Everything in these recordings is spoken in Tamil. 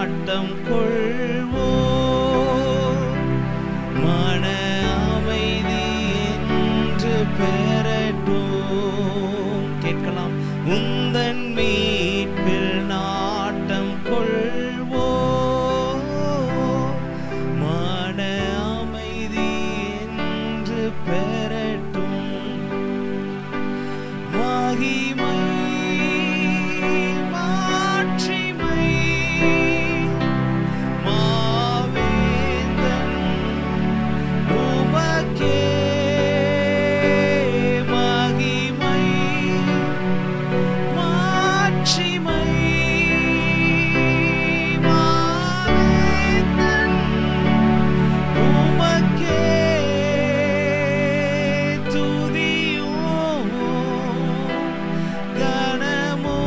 நாட்டம் கொள்வோ மன அமைதி என்று பெறட்டும் கேட்கலாம் உந்தன் மீட்பில் நாட்டம் கொள்வோ மன அமைதி என்று பெறட்டும் மகிமை மாட்சிமை மாவேந்தன் உமக்கே மகிமை மாட்சிமை மாவேந்தன் உமக்கே துதியோ கனமோ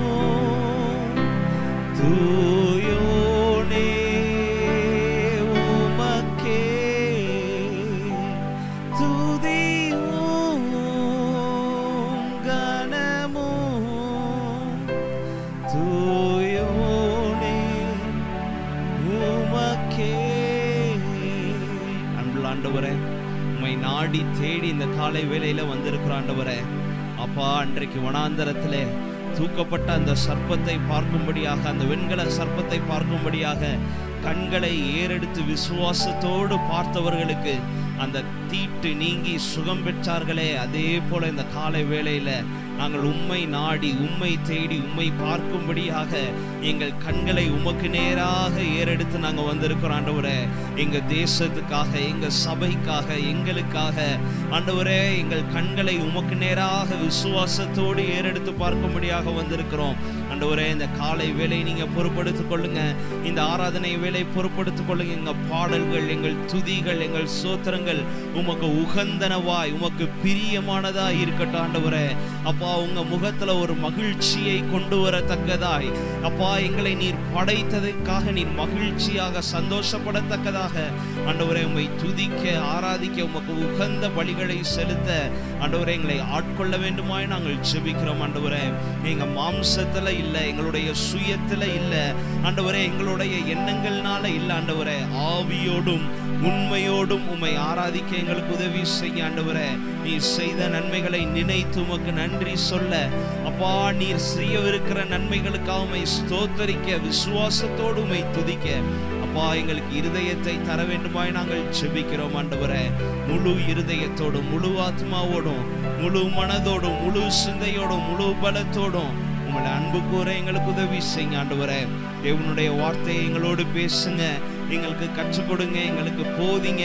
தூயோனே உமக்கே துதியோ கனமோ தூயோனே உமக்கே அன்புள்ள ஆண்டவரே உம்மை நாடி தேடி இந்த காலை வேளையில வந்திருக்கிற ஆண்டவரே அப்பா அன்றைக்கு வனாந்தரத்திலே தூக்கப்பட்ட அந்த சர்ப்பத்தை பார்க்கும்படியாக அந்த வெண்கல சர்ப்பத்தை பார்க்கும்படியாக கண்களை ஏறெடுத்து விசுவாசத்தோடு பார்த்தவர்களுக்கு அந்த தீட்டு நீங்கி சுகம் பெற்றார்களே அதே போல இந்த காலை வேளையில நாங்கள் உம்மை நாடி உம்மை தேடி உம்மை பார்க்கும்படியாக எங்கள் கண்களை உமக்கு நேராக ஏறெடுத்து நாங்கள் வந்திருக்கிறோம் ஆண்டவரே எங்க தேசத்துக்காக எங்க சபைக்காக எங்களுக்காக ஆண்டவரே எங்கள் கண்களை உமக்கு நேராக விசுவாசத்தோடு ஏறெடுத்து பார்க்கும்படியாக வந்திருக்கிறோம் ஆண்டவரே இந்த காலை வேலை நீங்க பொறுப்படுத்திக் கொள்ளுங்க இந்த ஆராதனை வேலை பொறுப்படுத்திக் கொள்ளுங்க எங்க பாடல்கள் எங்கள் துதிகள் எங்கள் சோத்திரங்கள் உமக்கு உகந்தனவாய் உமக்கு பிரியமானதாய் இருக்கட்டும் ஆண்டவரே அப்பா உங்க முகத்துல ஒரு மகிழ்ச்சியை கொண்டு வரத்தக்கதாய் அப்பா எங்களை நீர் படைத்ததற்காக நீர் மகிழ்ச்சியாக சந்தோஷப்படத்தக்கதாக ஆண்டவரே உம்மை துதிக்க ஆராதிக்க உமக்கு உகந்த பலிகளை செலுத்த ஆண்டவரே எங்களை ஆட்கொள்ள வேண்டுமாய் நாங்கள் ஜெபிக்கிறோம் ஆண்டவரே எங்க மாம்சத்துல இல்ல எங்களுடைய சுயத்துல இல்ல ஆண்டவரே எங்களுடைய எண்ணங்கள்னால இல்ல ஆண்டவரே ஆவியோடும் உண்மையோடும் உம்மை ஆராதிக்க எங்களுக்கு உதவி செய்ய ஆண்டவரே நீர் செய்த நன்மைகளை நினைத்து உமக்கு நன்றி சொல்ல அப்பா நீர் செய்யவிருக்கிற நன்மைகளுக்காக உம்மை ஸ்தோத்தரிக்க விசுவாசத்தோடு உம்மை துதிக்க அப்பா எங்களுக்கு இருதயத்தை தர வேண்டுமாய் நாங்கள் ஜெபிக்கிறோம் ஆண்டவரே முழு இருதயத்தோடும் முழு ஆத்மாவோடும் முழு மனதோடும் முழு சிந்தையோடும் முழு பலத்தோடும் உங்களை அன்பு கூற எங்களுக்கு உதவி செய்யுங்க ஆண்டவரே தேவனுடைய வார்த்தையை எங்களோடு பேசுங்க எங்களுக்கு கற்றுக் கொடுங்க எங்களுக்கு போதிங்க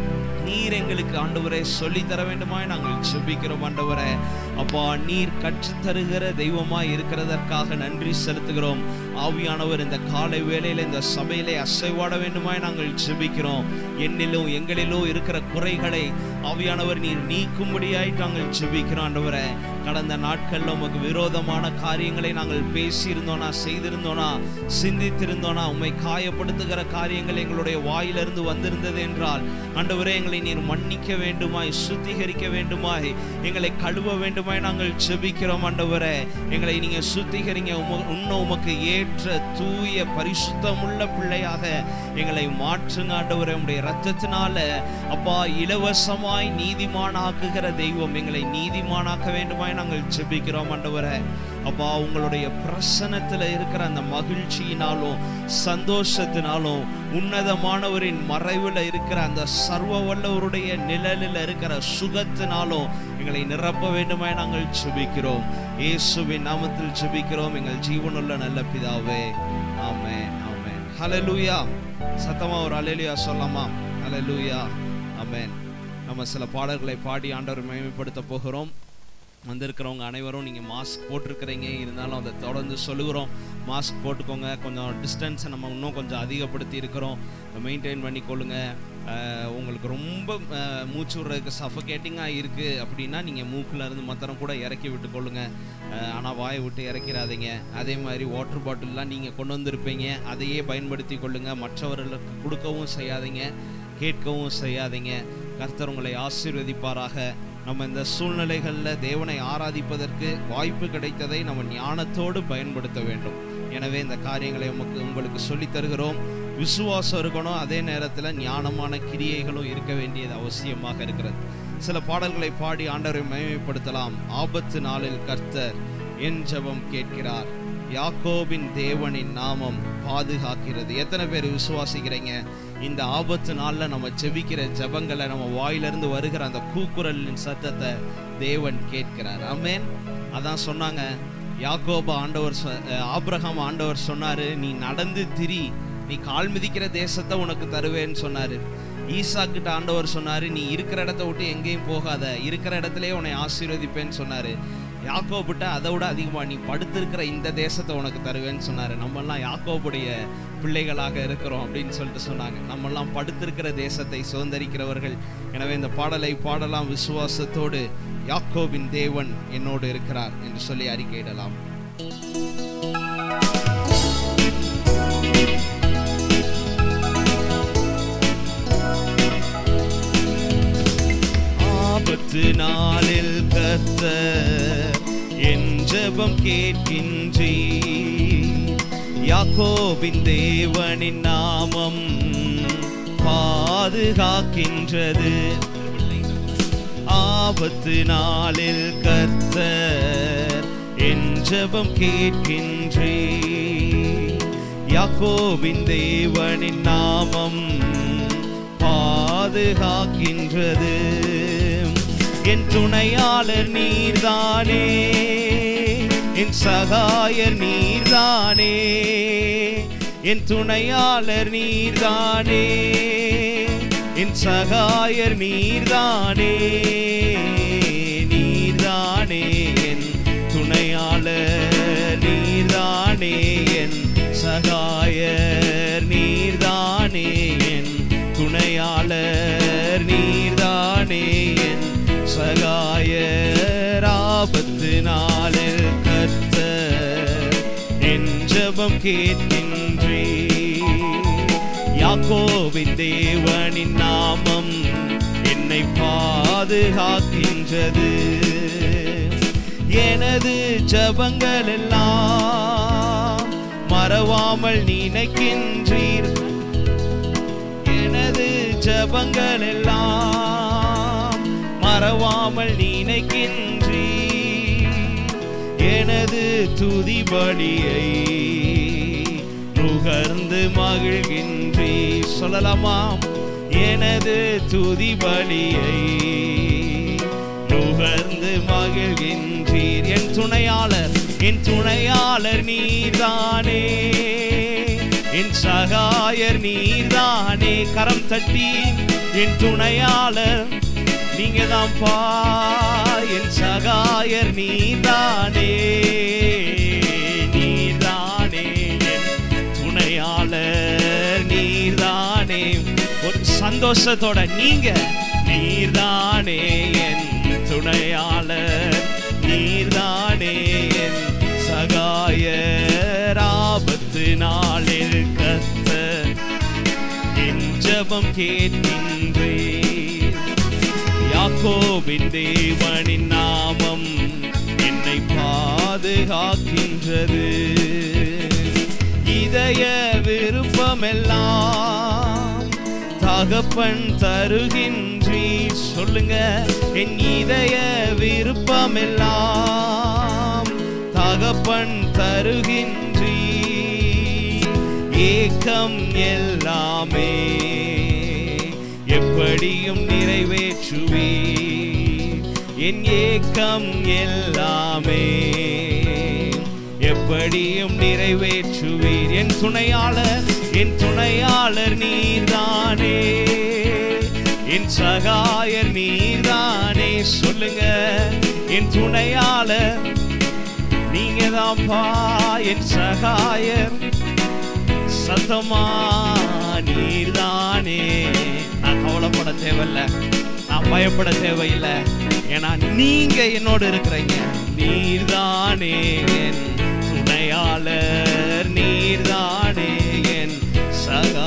நீர் எங்களுக்கு ஆண்டவரை சொல்லி தர வேண்டுமாய் நாங்கள் செபிக்கிறோம் ஆண்டவரே அப்பா நீர் கற்றுத் தருகிற தெய்வமாய் இருக்கிறதற்காக நன்றி செலுத்துகிறோம் ஆவியானவர் இந்த காலை வேளையில இந்த சபையிலே அசைவாட வேண்டுமாய் நாங்கள் செபிக்கிறோம் என்னிலும் எங்களிலோ இருக்கிற குறைகளை ஆவியானவர் நீர் நீக்கும்படியாய் நாங்கள் செபிக்கிறோம் ஆண்டவரே கடந்த நாட்கள்ல உமக்கு விரோதமான காரியங்களை நாங்கள் பேசியிருந்தோனா செய்திருந்தோனா சிந்தித்திருந்தோனா உம்மை காயப்படுத்துகிற காரியங்கள் எங்களுடைய வாயிலிருந்து வந்திருந்தது என்றால் ஆண்டவரே எங்களை நீர் மன்னிக்க வேண்டுமாய் சுத்திகரிக்க வேண்டுமாய் எங்களை கழுவ வேண்டுமாய் நாங்கள் செபிக்கிறோம் ஆண்டவரே எங்களை நீங்க சுத்திகரிங்க உம- இன்னும் உமக்கு ஏற்ற தூய பரிசுத்தமுள்ள பிள்ளையாக எங்களை மாற்றுங்க ஆண்டவரே உம்முடைய ரத்தத்தினால அப்பா இலவசமாய் நீதிமானாக்குகிற தெய்வம் எங்களை நீதிமானாக்க வேண்டுமாய் நாங்கள் ஜெபிக்கிறோம் ஆண்டவரே அப்பா உங்களுடைய பிரசனத்துல இருக்கிற அந்த மகிழ்ச்சியினாலும் சந்தோஷத்தினாலும் உன்னதமானவரின் மறைவுல இருக்கிற அந்த சர்வ வல்லவருடைய நிழலில் இருக்கிற சுகத்தினாலும் எங்களை நிரப்ப வேண்டுமாய் நாங்கள் ஜெபிக்கிறோம் இயேசுவின் நாமத்தில் ஜெபிக்கிறோம் எங்கள் ஜீவனுள்ள நல்ல பிதாவே ஆமென் ஆமென் ஹalleluya சத்தமா ஒரு ஹalleluya சொல்லலாமா ஹalleluya ஆமென் நம்ம சில பாடல்களை பாடி ஆண்டவர் மகிமைப்படுத்த போகிறோம் வந்திருக்கிறவங்க அனைவரும் நீங்கள் மாஸ்க் போட்டிருக்கிறீங்க இருந்தாலும் அதை தொடர்ந்து சொல்லுகிறோம் மாஸ்க் போட்டுக்கோங்க கொஞ்சம் டிஸ்டன்ஸை நம்ம இன்னும் கொஞ்சம் அதிகப்படுத்தி இருக்கிறோம் மெயின்டைன் பண்ணிக்கொள்ளுங்க அஹ், உங்களுக்கு ரொம்ப அஹ், மூச்சு விடுறதுக்கு சஃபகேட்டிங்காக இருக்குது அப்படின்னா நீங்கள் மூக்கில் இருந்து மத்திரம் கூட இறக்கி விட்டுக்கொள்ளுங்க ஆனால் வாயை விட்டு இறக்கிறாதீங்க அதே மாதிரி வாட்டர் பாட்டில்லாம் நீங்கள் கொண்டு வந்திருப்பீங்க அதையே பயன்படுத்தி கொள்ளுங்க மற்றவர்களுக்கு கொடுக்கவும் செய்யாதீங்க கேட்கவும் செய்யாதீங்க கர்த்தர் உங்களை ஆசீர்வதிப்பாராக நம்ம இந்த சூழ்நிலைகளில் தேவனை ஆராதிப்பதற்கு வாய்ப்பு கிடைத்ததை நம்ம ஞானத்தோடு பயன்படுத்த வேண்டும் எனவே இந்த காரியங்களை உமக்கு உங்களுக்கு சொல்லித் தருகிறோம் விசுவாசம் இருக்கணும் அதே நேரத்தில் ஞானமான கிரியைகளும் இருக்க வேண்டியது அவசியமாக இருக்கிறது சில பாடல்களை பாடி ஆண்டவரை மகிமைப்படுத்தலாம் ஆபத்து நாளில் கர்த்தர் என் ஜெபம் கேட்கிறார் யாக்கோபின் தேவனின் நாமம் பாதுகாக்கிறது எத்தனை பேர் விசுவாசிக்கிறீங்க இந்த ஆபத்து நாளில் நம்ம ஜெபிக்கிற ஜெபங்களை நம்ம வாயிலிருந்து வருகிற அந்த கூக்குரலின் சத்தத்தை தேவன் கேட்கிறார் ஆமென் அதான் சொன்னாங்க யாக்கோப ஆண்டவர் சொ- அஹ் ஆபிரகாம் ஆண்டவர் சொன்னாரு நீ நடந்து திரி நீ கால் மிதிக்கிற தேசத்தை உனக்கு தருவேன்னு சொன்னாரு ஈசாக்கிட்ட ஆண்டவர் சொன்னாரு நீ இருக்கிற இடத்த விட்டு எங்கேயும் போகாத இருக்கிற இடத்துலயே உன்னை ஆசீர்வதிப்பேன்னு சொன்னாரு யாக்கோபிட்ட அதை விட அதிகமா நீ படுத்திருக்கிற இந்த தேசத்தை உனக்கு தருவேன்னு சொன்னாரு நம்மெல்லாம் யாக்கோபுடைய பிள்ளைகளாக இருக்கிறோம் அப்படின்னு சொல்லிட்டு சொன்னாங்க நம்மெல்லாம் படுத்திருக்கிற தேசத்தை சுதந்திரிக்கிறவர்கள் எனவே இந்த பாடலை பாடலாம் விசுவாசத்தோடு யாக்கோபின் தேவன் என்னோடு இருக்கிறார் என்று சொல்லி அறிக்கையிடலாம் ஆபத்து நாளில் கர்த்தர் என் ஜெபம் கேட்கின்றீ யாக்கோபின் தேவனின் நாமம் பாதுகாக்கின்றது ஆபத்து நாளில் கர்த்தர் என் ஜெபம் கேட்கின்றே யாக்கோபின் தேவனின் நாமம் பாதுகாக்கின்றது என் துணையாளர் நீர்தானே என் சகாயர் நீர்தானே என் துணையாளர் நீர்தானே என் சகாயர் நீர்தானே நீர்தானே என் துணையாளர் நீர்தானே என் சகாயர் நீர்தானே என் துணையாளர் நீர்தானே என் சகாயர் ஆபத்து நாளில் கர்த்தர் என் ஜெபம் கேட்கின்றே யாக்கோவின் தேவனின் நாமம் என்னை பாதுகாக்கின்றது எனது ஜபங்கள் எல்லாம் மறவாமல் நினைக்கின்றீர் எனது ஜபங்கள் எல்லாம் மறவாமல் நினைக்கின்றீர் எனது துதி பலியை நுகர்ந்து மகிழ்கின்றே சொல்லலாமாம் எனது துதி பலியை நுகர்ந்து மகிழ்கின்றீர் என் துணையாளர் என் துணையாளர் நீர்தானே என் சகாயர் நீர்தானே கரம் தட்டி என் துணையாளர் நீங்க தான் பா என் சகாயர் நீதானே நீதானே என் துணையாளர் நீர்தானே ஒரு சந்தோஷத்தோட நீங்க நீர்தானே என் துணையாளர் நீர்தானே என் சகாயர் ஆபத்து நாளில் கத்த என் ஜபம் கேட்கின்றேன் யாக்கோபின் தேவனின் நாமம் என்னை பாதுகாக்கின்றது இதய விருப்பமெல்லாம் தகப்பன் தருகின்றீ சொல்லுங்க என் இதய விருப்பமெல்லாம் தகப்பன் தருகின்றீ ஏக்கம் எல்லாமே எப்படியும் நிறைவேற்றுவே என் ஏக்கம் எல்லாமே எப்படியும் நிறைவேற்றுவீர் என் துணையாளர் என் துணையாளர் நீர்தானே என் சகாயர் நீர்தானே சொல்லுங்க என் துணையாளர் நீங்க தான்ப்பா என் சகாயர் சத்தமா நீர்தானே நான் கவலைப்பட தேவையில்ல நான் பயப்பட தேவையில்லை ஏன்னா நீங்க என்னோடு இருக்கிறீங்க நீர்தானே என் துணையாளர் நீர்தானே என்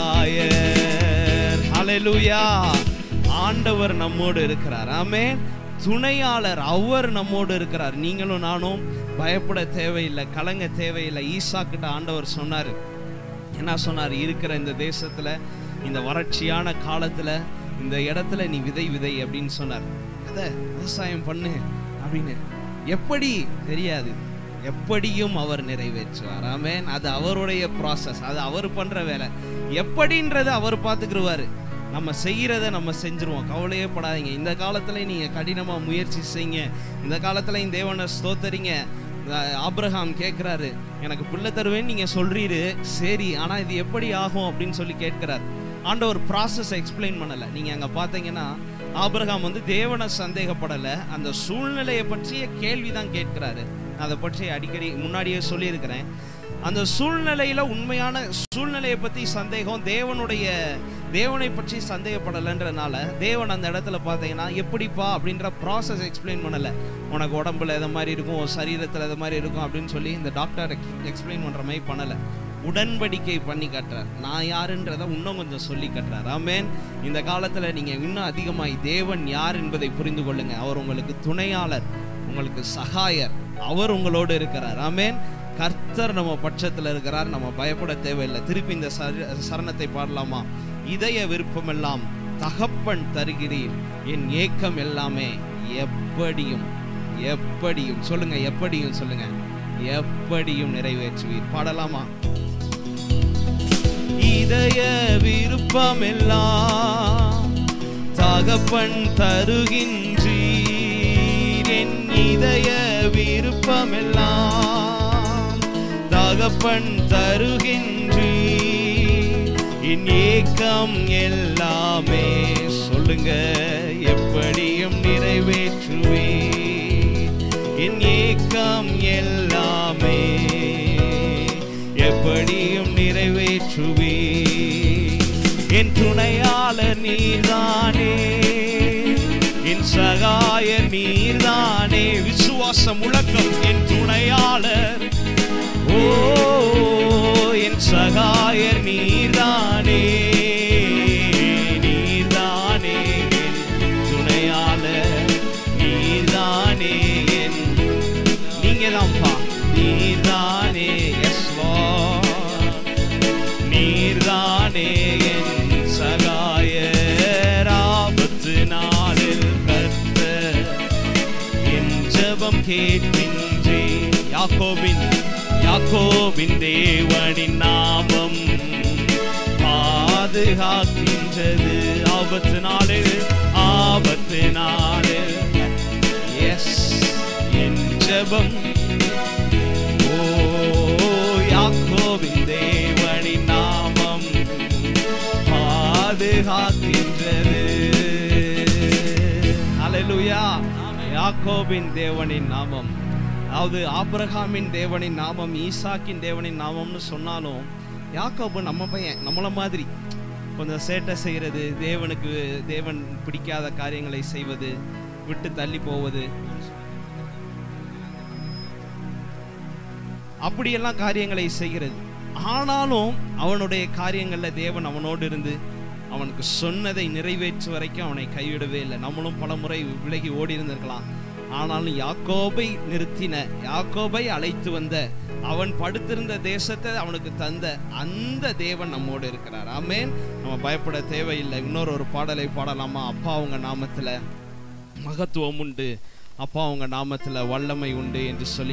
சகாயர் ஹalleluya ஆண்டவர் நம்மோடு இருக்கிறார் ஆமென் துணையாளர் அவர் நம்மோடு இருக்கிறார் நீங்களும் நானும் பயப்பட தேவையில்லை கலங்க தேவையில்லை ஈசா கிட்ட ஆண்டவர் சொன்னார் என்ன சொன்னார் இருக்கிற இந்த தேசத்துல இந்த வறட்சியான காலத்துல இந்த இடத்துல நீ விதை விதை அப்படின்னு சொன்னார் அத விவசாயம் பண்ணு அப்படின்னு எப்படி தெரியாது எப்படியும் அவர் நிறைவேற்றுவார் ஆமென் அது அவருடைய ப்ராசஸ் அது அவர் பண்ற வேலை எப்படின்றத அவர் பார்த்துக்கிருவாரு நம்ம செய்யறத நம்ம செஞ்சிருவோம் கவலையே படாதீங்க இந்த காலத்துல நீங்க கடினமா முயற்சி செய்யுங்க இந்த காலத்துல இந்த தேவனை ஸ்தோத்தரிங்க அஹ் ஆபிரகாம் கேட்கிறாரு எனக்கு பிள்ளை தருவேன்னு நீங்க சொல்றீரு சரி ஆனா இது எப்படி ஆகும் அப்படின்னு சொல்லி கேட்கிறார் ஆண்டவர் ப்ராசஸ் எக்ஸ்பிளைன் பண்ணல நீங்க அங்க பாத்தீங்கன்னா ஆபிரகாம் வந்து தேவனை சந்தேகப்படல அந்த சூழ்நிலையை பற்றிய கேள்வி தான் கேட்கிறாரு நான் அதை பற்றி அடிக்கடி முன்னாடியே சொல்லியிருக்கிறேன் அந்த சூழ்நிலையில உண்மையான சூழ்நிலையை பத்தி சந்தேகம் தேவனுடைய தேவனை பற்றி சந்தேகப்படலைன்றனால தேவன் அந்த இடத்துல பார்த்தீங்கன்னா எப்படிப்பா அப்படின்ற ப்ராசஸ் எக்ஸ்பிளைன் பண்ணல உனக்கு உடம்புல எதை மாதிரி இருக்கும் உன் சரீரத்தில் எதை மாதிரி இருக்கும் அப்படின்னு சொல்லி இந்த டாக்டர் எக்ஸ்பிளைன் பண்ற மாதிரி பண்ணல உடன்படிக்கை பண்ணி கட்டுறார் நான் யாருன்றதை இன்னும் கொஞ்சம் சொல்லி கட்டுறார் ஆமென் இந்த காலத்துல நீங்க இன்னும் அதிகமாய் தேவன் யார் என்பதை புரிந்து கொள்ளுங்க அவர் உங்களுக்கு துணையாளர் உங்களுக்கு சகாயர் அவர் உங்களோடு இருக்கிறார் ஆமென் கர்த்தர் நம்ம பட்சத்துல இருக்கிறார் நம்ம பயப்பட தேவையில்லை திருப்பி இந்த சர- சரணத்தை பாடலாமா இதய விருப்பமெல்லாம் தகப்பன் தருகிறீர் என் ஏக்கம் எல்லாமே எப்படியும் எப்படியும் சொல்லுங்க எப்படியும் சொல்லுங்க எப்படியும் நிறைவேற்றுவீர் பாடலாமா இதய விருப்பமெல்லாம் தகப்பன் தருகின்றீர் என் இதய விருப்பமெல்லாம் தகப்பன் தருகின்றீர் என் ஏக்கம் எல்லாமே சொல்லுங்க எப்படியும் நிறைவேற்றுவேன் என் ஏக்கம் எல்லாமே எப்படியும் நிறைவேற்றுவே என் துணையாளர் நீர்தானே என் சகாய நீர்தானே விசுவாச முழக்கம் என் துணையாளர் ஓ என் சகாயர் நீர்தானே நீர்தானே என் துணையாளர் நீர்தானே என் நீங்க தான்ப்பா நீர்தானே எஸ் நீர்தானே என் சகாயர் ஆபத்து நாளில் கர்த்தர் என் ஜெபம் கேட்கின்றே யாக்கோபின் யாக்கோபின் தேவனின் நாமம் பாதுகாக்கின்றது ஆபத்து நாளில் ஆபத்து நாளில் எஸ் என் ஜெபம் ஓ யாக்கோபின் தேவனின் நாமம் பாதுகாக்கின்றது அல்லேலூயா யாக்கோபின் தேவனின் நாமம் அதாவது ஆபிரகாமின் தேவனின் நாமம் ஈசாக்கின் தேவனின் நாமம்னு சொன்னாலும் யாக்கோபு நம்ம பையன் நம்மள மாதிரி கொஞ்சம் சேட்டை செய்கிறது தேவனுக்கு தேவன் பிடிக்காத காரியங்களை செய்வது விட்டு தள்ளி போவது அப்படியெல்லாம் காரியங்களை செய்கிறது ஆனாலும் அவனுடைய காரியங்கள்ல தேவன் அவனோடு இருந்து அவனுக்கு சொன்னதை நிறைவேற்று வரைக்கும் அவனை கைவிடவே இல்லை நம்மளும் பல முறை விலகி ஓடி இருந்திருக்கலாம் ஆனாலும் யாக்கோபை நிறுத்தின யாக்கோபை அழைத்து வந்த அவன் படுத்திருந்த தேசத்தை அவனுக்கு தந்த அந்த தேவன் நம்மோடு இருக்கிறார் ஆமென் நம்ம பயப்பட தேவையில்லை இன்னொரு ஒரு பாடலை பாடலாமா அப்பா உங்க நாமத்துல மகத்துவம் உண்டு அப்பா உங்க நாமத்துல வல்லமை உண்டு என்று சொல்லி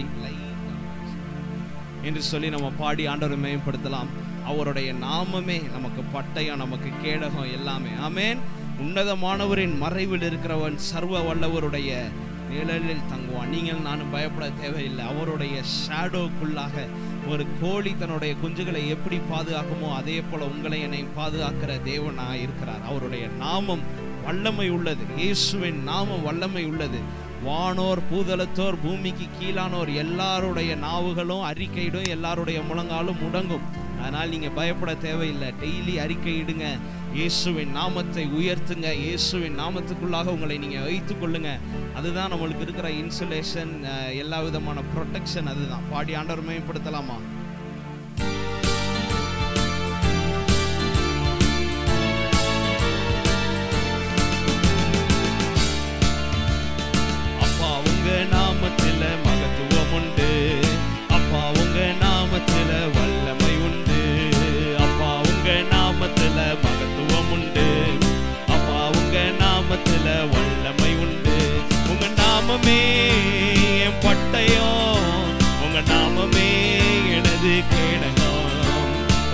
என்று சொல்லி நம்ம பாடி ஆண்டவரை மேம்படுத்தலாம் அவருடைய நாமமே நமக்கு பட்டயம் நமக்கு கேடகம் எல்லாமே ஆமென் உன்னதமானவரின் மறைவில் இருக்கிறவன் சர்வ வல்லவருடைய நிழலில் தங்குவான் நீங்கள் நானும் பயப்பட தேவையில்லை அவருடைய ஷேடோக்குள்ளாக ஒரு கோழி தன்னுடைய குஞ்சுகளை எப்படி பாதுகாக்குமோ அதே போல உங்களை என்னை பாதுகாக்கிற தேவனாக இருக்கிறார் அவருடைய நாமம் வல்லமை உள்ளது இயேசுவின் நாமம் வல்லமை உள்ளது வானோர் பூதலத்தோர் பூமிக்கு கீழானோர் எல்லாருடைய நாவுகளும் அறிக்கையிடும் எல்லாருடைய முழங்காலும் முடங்கும் அதனால் நீங்க பயப்பட தேவையில்லை டெய்லி அறிக்கையிடுங்க இயேசுவின் நாமத்தை உயர்த்துங்க இயேசுவின் நாமத்துக்குள்ளாக உங்களை நீங்க வைத்துக் கொள்ளுங்க அதுதான் நம்மளுக்கு இருக்கிற இன்சுலேஷன் எல்லா விதமான ப்ரொடெக்ஷன் அதுதான் பாடி ஆண்டவர் மேம்படுத்தலாமா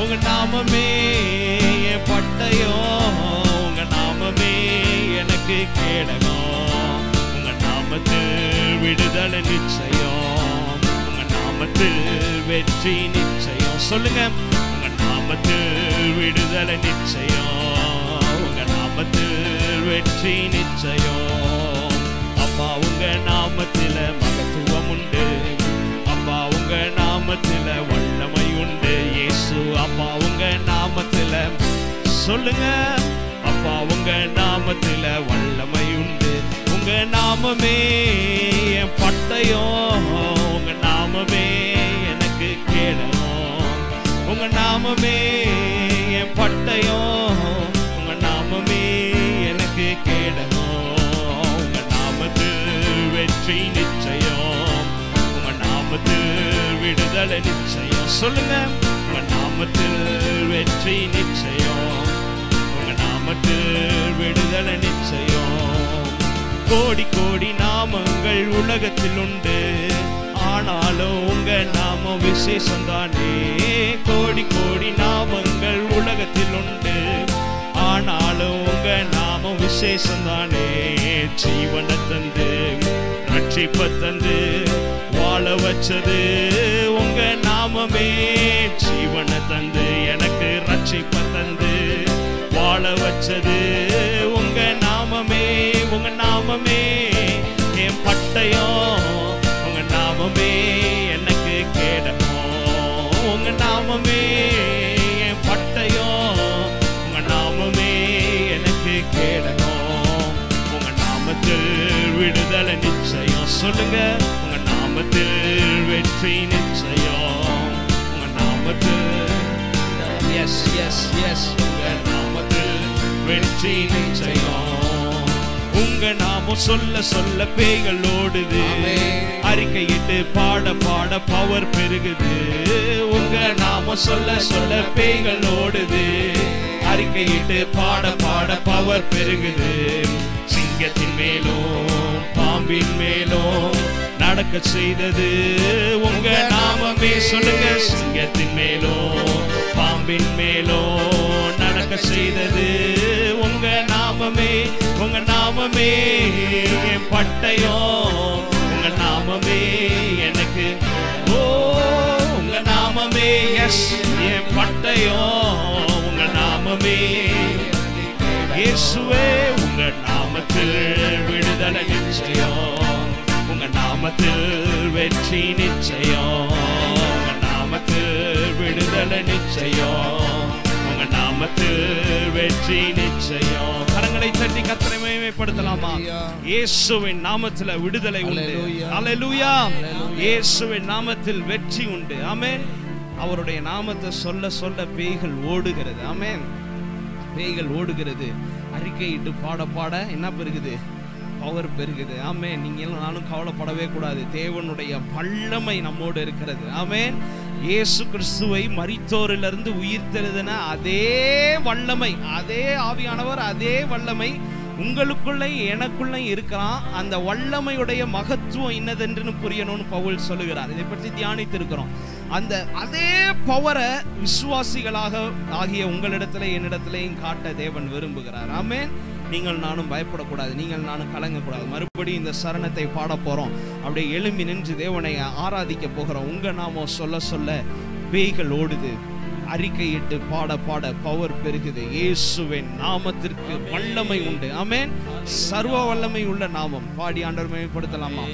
உங்க நாமமே என் பட்டயம் உங்க நாமமே எனக்கு கேடகம் உங்க நாமத்தில் விடுதலை நிச்சயம் உங்க நாமத்தில் வெற்றி நிச்சயம் சொல்லுங்க உங்க நாமத்தில் விடுதலை நிச்சயம் உங்க நாமத்தில் வெற்றி நிச்சயம் அப்பா உங்க நாமத்தில மகத்துவம் உண்டு அப்பா உங்க நாமத்தில வல்லமை உண்டு இயேசு அப்பா உங்க நாமத்தில சொல்லுங்க அப்பா உங்க நாமத்தில வல்லமை உண்டு உங்க நாமமே என் பட்டயம் உங்க நாமமே எனக்கு கேடகம் உங்க நாமமே என் பட்டயம் உங்க நாமமே எனக்கு கேடகம் உங்க நாமத்தில் வெற்றி நிச்சயம் உங்க நாமத்தில் விடுதலை நிச்சயம் சொல்லுங்க உங்க நாமத்தில் வெற்றி நிச்சயம் உங்க நாமத்தில் விடுதலை நிச்சயம் கோடி கோடி நாமங்கள் உலகத்தில் உண்டு ஆனாலும் உங்க நாமம் விசேஷம் தானே கோடி கோடி நாமங்கள் உலகத்தில் உண்டு ஆனாலும் உங்க நாமம் விசேஷம் தானே ஜீவனை தந்து ரட்சிப்ப தந்து வாழ வச்சது உங்க நாமமே ஜீவனை தந்து எனக்கு ரட்சிப்ப தந்து வாழ வச்சது உங்க நாமமே உங்க நாமமே என் பட்டயம் உங்க நாமமே எனக்கு கேடகம் உங்க நாமமே என் பட்டயம் உங்க நாமமே எனக்கு கேடகம் உங்க நாமத்தில் விடுதலை நிச்சயம் சொல்லுங்க உங்க நாமத்தில் வெற்றி நிச்சயம் உங்க நாமத்தில் எஸ் எஸ் எஸ் உங்க நாமத்தில் வெற்றி நிச்சயம் உங்க நாமம் சொல்ல சொல்ல பேய்கள் ஓடுது ஆமென். அறிக்கையிட்டு பாட பாட பவர் பெருகுது உங்க நாமம் சொல்ல சொல்ல பேய்கள் ஓடுது அறிக்கையிட்டு பாட பாட பவர் பெருகுது சிங்கத்தின் மேலும் பாம்பின் மேலும் நடக்க செய்தது உங்க நாமமே சொல்லுங்க சிங்கத்தின் மேலும் பாம்பின் மேலும் நடக்க செய்தது உங்க நாமமே உங்க நாமமே என் பட்டயம் உங்க நாமமே எனக்கு ஓ உங்க நாமமே எஸ் என் பட்டயம் உங்க நாமமே இயேசுவே உங்க நாமத்தில் விடுதலை நிச்சயம் உங்க நாமத்தில் வெற்றி நிச்சயம் உங்க நாமத்தில் விடுதலை நிச்சயம் உங்க நாமத்தில் வெற்றி நிச்சயம் கரங்களை தட்டி கத்தனை மகிமைப்படுத்தலாமா இயேசுவின் நாமத்தில் விடுதலை உண்டு Hallelujah. அல்லேலூயா Hallelujah. இயேசுவின் நாமத்தில் வெற்றி உண்டு ஆமென் அவருடைய நாமத்தை சொல்ல சொல்ல பேய்கள் ஓடுகிறது ஆமென் பேய்கள் ஓடுகிறது அறிக்கையிட்டு பாட பாட என்ன பெருகுது பவர் பெருகுது ஆமே நீங்களும் நானும் கவலைப்படவே கூடாது தேவனுடைய வல்லமை நம்மோடு இருக்கிறது ஆமென் இயேசு கிறிஸ்துவை மரித்தோரிலிருந்து உயிர்த்தெழுதின அதே வல்லமை அதே ஆவியானவர் அதே வல்லமை உங்களுக்குள்ளே எனக்குள்ளே இருக்கிறான் அந்த வல்லமையுடைய மகத்துவம் இன்னதென்று புரியணும்னு பவுல் சொல்லுகிறார் இதை பற்றி தியானித்து இருக்கிறோம் அந்த அதே பவரை விசுவாசிகளாக ஆகிய உங்களிடத்துல என்னிடத்திலையும் காட்ட தேவன் விரும்புகிறார் ஆமென் நீங்கள் நானும் பயப்படக்கூடாது நீங்கள் நானும் கலங்கக்கூடாது மறுபடியும் இந்த சரணத்தை பாட போறோம் அப்படியே எழும்பி நின்று தேவனை ஆராதிக்க போகிறோம் உங்க நாமம் சொல்ல சொல்ல பேய்கள் ஓடுது அறிக்கையிட்டு பாட பாட பவர் பெருகுது இயேசுவின் நாமத்திற்கு வல்லமை உண்டு ஆமென் சர்வ வல்லமை உள்ள நாமம் பாடி ஆண்டவர் மேம்படுத்தலாமா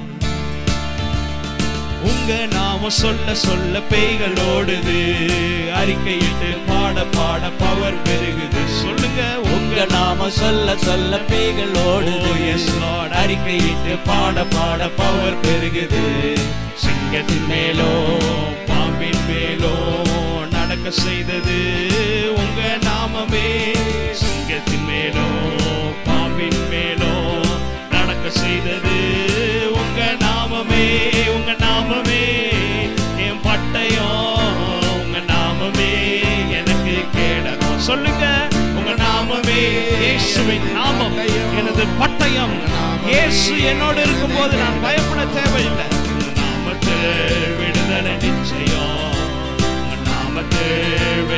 உங்க நாம சொல்ல சொல்ல பேய்கள் ஓடுது அறிக்கையிட்டு பாட பாட பவர் பெருகுது சொல்லுங்க உங்க நாம சொல்ல சொல்ல பேய்கள் ஓடுது எஸ் லார்ட் அறிக்கையிட்டு பாட பாட பவர் பெருகுது சிங்கத்தின் மேலோ பாம்பின் மேலோ நடக்க செய்தது உங்க நாமமே சிங்கத்தின் மேலோ பாம்பின் மேலோ நடக்க செய்தது உங்க நாமமே உங்க நாமமே என் பட்டயம் உங்க நாமமே எனக்கு கேடகம் சொல்லுங்க உங்க நாமமே இயேசுவின் நாமம் எனது பட்டயம் இயேசு என்னோடு இருக்கும்போது நான் பயப்பட தேவையில்லை உங்க நாமத்தில் விடுதலை நிச்சயம் உங்க நாமத்தில்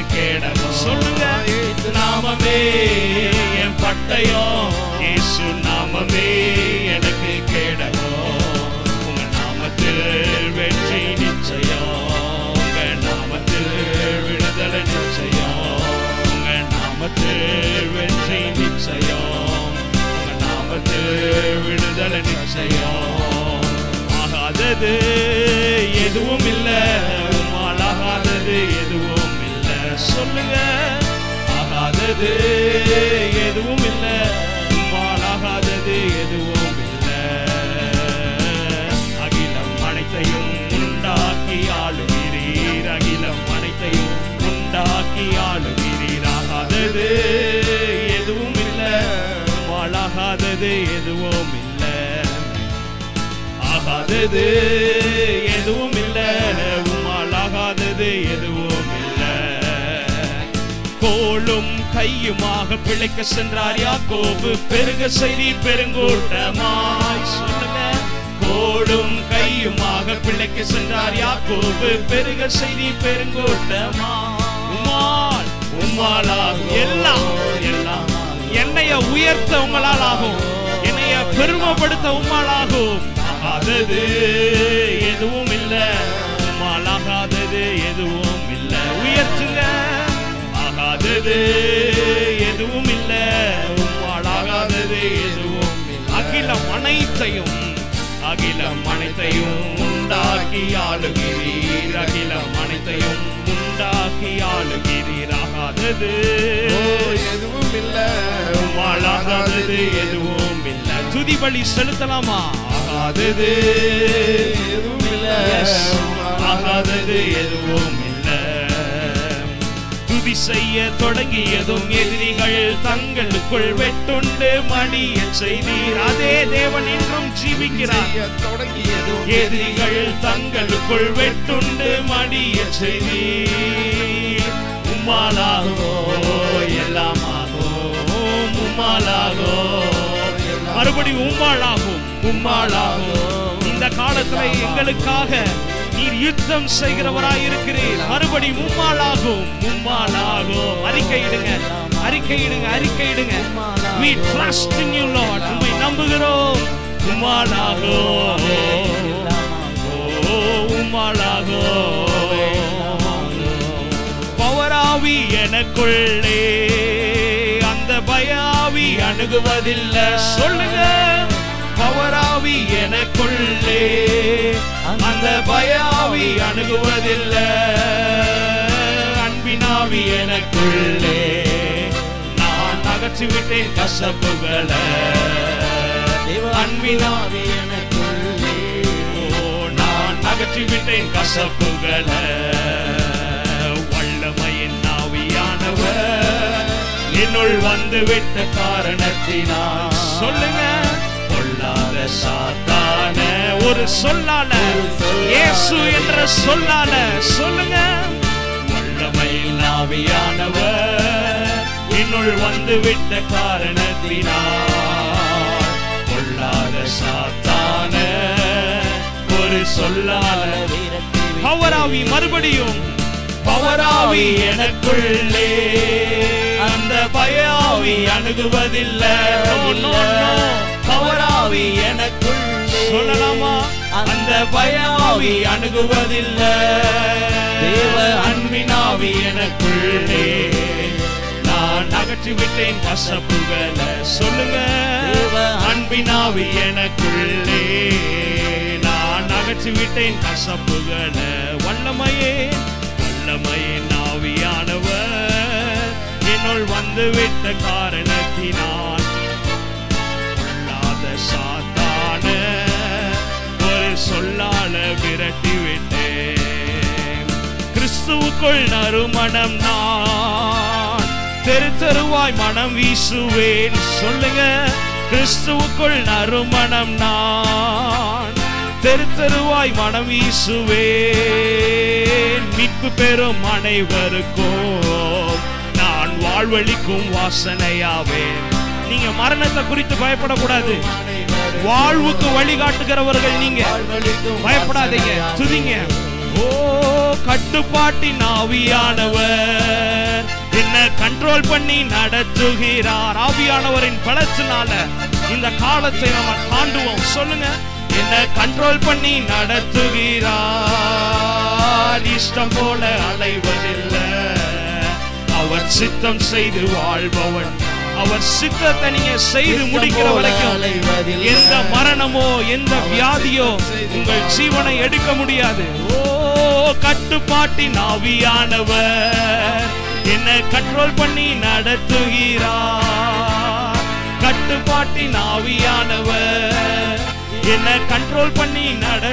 கேடகம் சொல்லுங்க. இயேசு நாமமே என் பட்டயம் இயேசு நாமமே எனக்கு கேடகம் உங்க நாமத்தில் வெற்றி நிச்சயம் உங்க நாமத்தில் விடுதலை நிச்சயம் உங்க நாமத்தில் வெற்றி நிச்சயம் உங்க நாமத்தில் விடுதலை நிச்சயம் ஆகாதது எதுவும் இல்ல உம்மால் ஆகாதது எதுவும் இல்ல சொல்லுங்க ஆகாதது எதுவும் இல்ல உம்மால் ஆகாதது எதுவும் இல்ல அகிலம் அனைத்தையும் உண்டாக்கி ஆளுகிறீர் அகிலம் அனைத்தையும் உண்டாக்கி ஆளுகிறீர் ஆகாதது எதுவும் இல்ல உம்மால் ஆகாதது எதுவும் இல்ல ஆகாதது எதுவும் இல்ல உம்மால் ஆகாதது எதுவும் இல்ல கோளும் கையுமாக பிழைக்க சென்றார் யாக்கோபு பெருக செய்தி பெருங்கூட்டமாய் சொல்லுங்க கோடும் கையுமாக பிழைக்க சென்றார் யாக்கோபு பெருக செய்தி பெருங்கூட்டமா உம்மால் உம்மாலாகும் எல்லாம் எல்லாம் என்னைய உயர்த்த உங்களால் ஆகும் என்னைய பெருமைப்படுத்த உம்மால் ஆகும் ஆகாதது எதுவும் இல்ல உம்மால் ஆகாதது எதுவும் இல்ல உயர்த்துங்க ஆகாதது எதுவும் இல்ல உம்மால் ஆகாதது எதுவும் இல்ல. அகிலம் அனைத்தையும் அகிலம் அனைத்தையும் உண்டாக்கி ஆளுகிறீர் அகிலம் அனைத்தையும் உண்டாக்கி ஆளுகிறீர் ஆகாதது எதுவும் இல்ல உம்மால் ஆகாதது எதுவும் இல்ல துதி பலி செலுத்தலாமா ஆகாதது எதுவும் இல்ல Yes. ஆகாதது எதுவும் இல்ல துதி செய்ய தொடங்கியதும் எதிரிகள் தங்களுக்குள் வெட்டுண்டு மடிய செய்தீர் அதே தேவன் என்றும் ஜீவிக்கிறார் செய்ய தொடங்கியதும் எதிரிகள் தங்களுக்குள் வெட்டுண்டு மடிய செய்தீர் உம்மாலாகோ எல்லாமாகோ உம்மாலாகோ மறுபடி உம்மாளாகும் உம்மாளாகும் இந்த காலத்துல எங்களுக்காக நீர் யுத்தம் செய்கிறவராய் இருக்கிறீர் மறுபடி மும்மாளாகும் மும்மாளாகும் அறிக்கையிடுங்க அறிக்கையிடுங்க அறிக்கையிடுங்க we trust in you lord உம்மை நம்புகிறோம் உம்மாளாகும் ஓ உம்மாளாகும் பவராவி எனக்குள்ளே அந்த பயாவி அணுகுவதில்லை சொல்லுங்க பவராவி எனக்குள்ளே அந்த பயாவி அணுகுவதில்லை அன்பினாவி எனக்குள்ளே நான் அகற்றி விட்டேன் கசப்புகளை அன்பினாவி எனக்குள்ளே ஓ நான் அகற்றி விட்டேன் கசப்புகளை வல்லமையின் ஆவியானவர் என்னுள் வந்து விட்ட காரணத்தினால் சொல்லுங்க பொல்லாத சாத்தான ஒரு சொல்லால இயேசு என்ற சொல்லால சொல்லுங்க வல்லமையின் ஆவியானவர் என்னுள் வந்து விட்ட காரணத்தினால் பொல்லாத சாத்தான ஒரு சொல்லால பவராவி மறுபடியும் பவராவி எனக்குள்ளே அந்த பயாவி அணுகுவதில்லை பவராவி எனக்குள்ளே சொல்லலாமா அந்த பயாவி அணுகுவதில்லை தேவ அன்பினாவி எனக்குள்ளே நான் அகற்றி விட்டேன் கசப்புகளை சொல்லுங்க அன்பினாவி எனக்குள்ளே நான் அகற்றி விட்டேன் கசப்புகளை வல்லமையே வல்லமையே நாவியானவர் என்னுள் வந்து விட்ட காரணத்தினால் பொல்லாத சாத்தான ஒரு சொல்லால விரட்டி விட்டேன் கிறிஸ்துவுக்குள் நறுமணம் நான் தெரு தெருவாய் மனம் வீசுவேன் சொல்லுங்க கிறிஸ்துவுக்குள் நறுமணம் நான் தெரு தெருவாய் மனம் வீசுவேன் மீட்பு பெறும் அனைவருக்கும் நான் வாழ்வழிக்கும் வாசனையாவேன் நீங்க மரணத்தை குறித்து பயப்படக்கூடாது வாழ்வுக்கு வழிகாட்டுகிறவர்கள் நீங்க பயப்படாதீங்க துதிங்க ஓ கட்டுப்பாட்டின் ஆவியானவர் கண்ட்ரோல் பண்ணி நடத்துகிறார் ஆவியானவரின் பலத்தினால இந்த காலத்தை நம்ம தாண்டுவோம் சொல்லுங்க என்ன கண்ட்ரோல் பண்ணி நடத்துகிறார் இஷ்டம் போல அலைவதில்லை அவர் சித்தம் செய்து வாழ்பவன் அவர் சித்தத்தை நீங்க செய்து முடிக்கிற வரைக்கும் எந்த மரணமோ எந்த வியாதியோ உங்கள் ஜீவனை எடுக்க முடியாது ஓ கட்டுப்பாட்டின் ஆவியானவர் என்ன கண்ட்ரோல் பண்ணி நடத்துகிறார் கட்டுப்பாட்டின் ஆவியானவர் என்ன கண்ட்ரோல் பண்ணி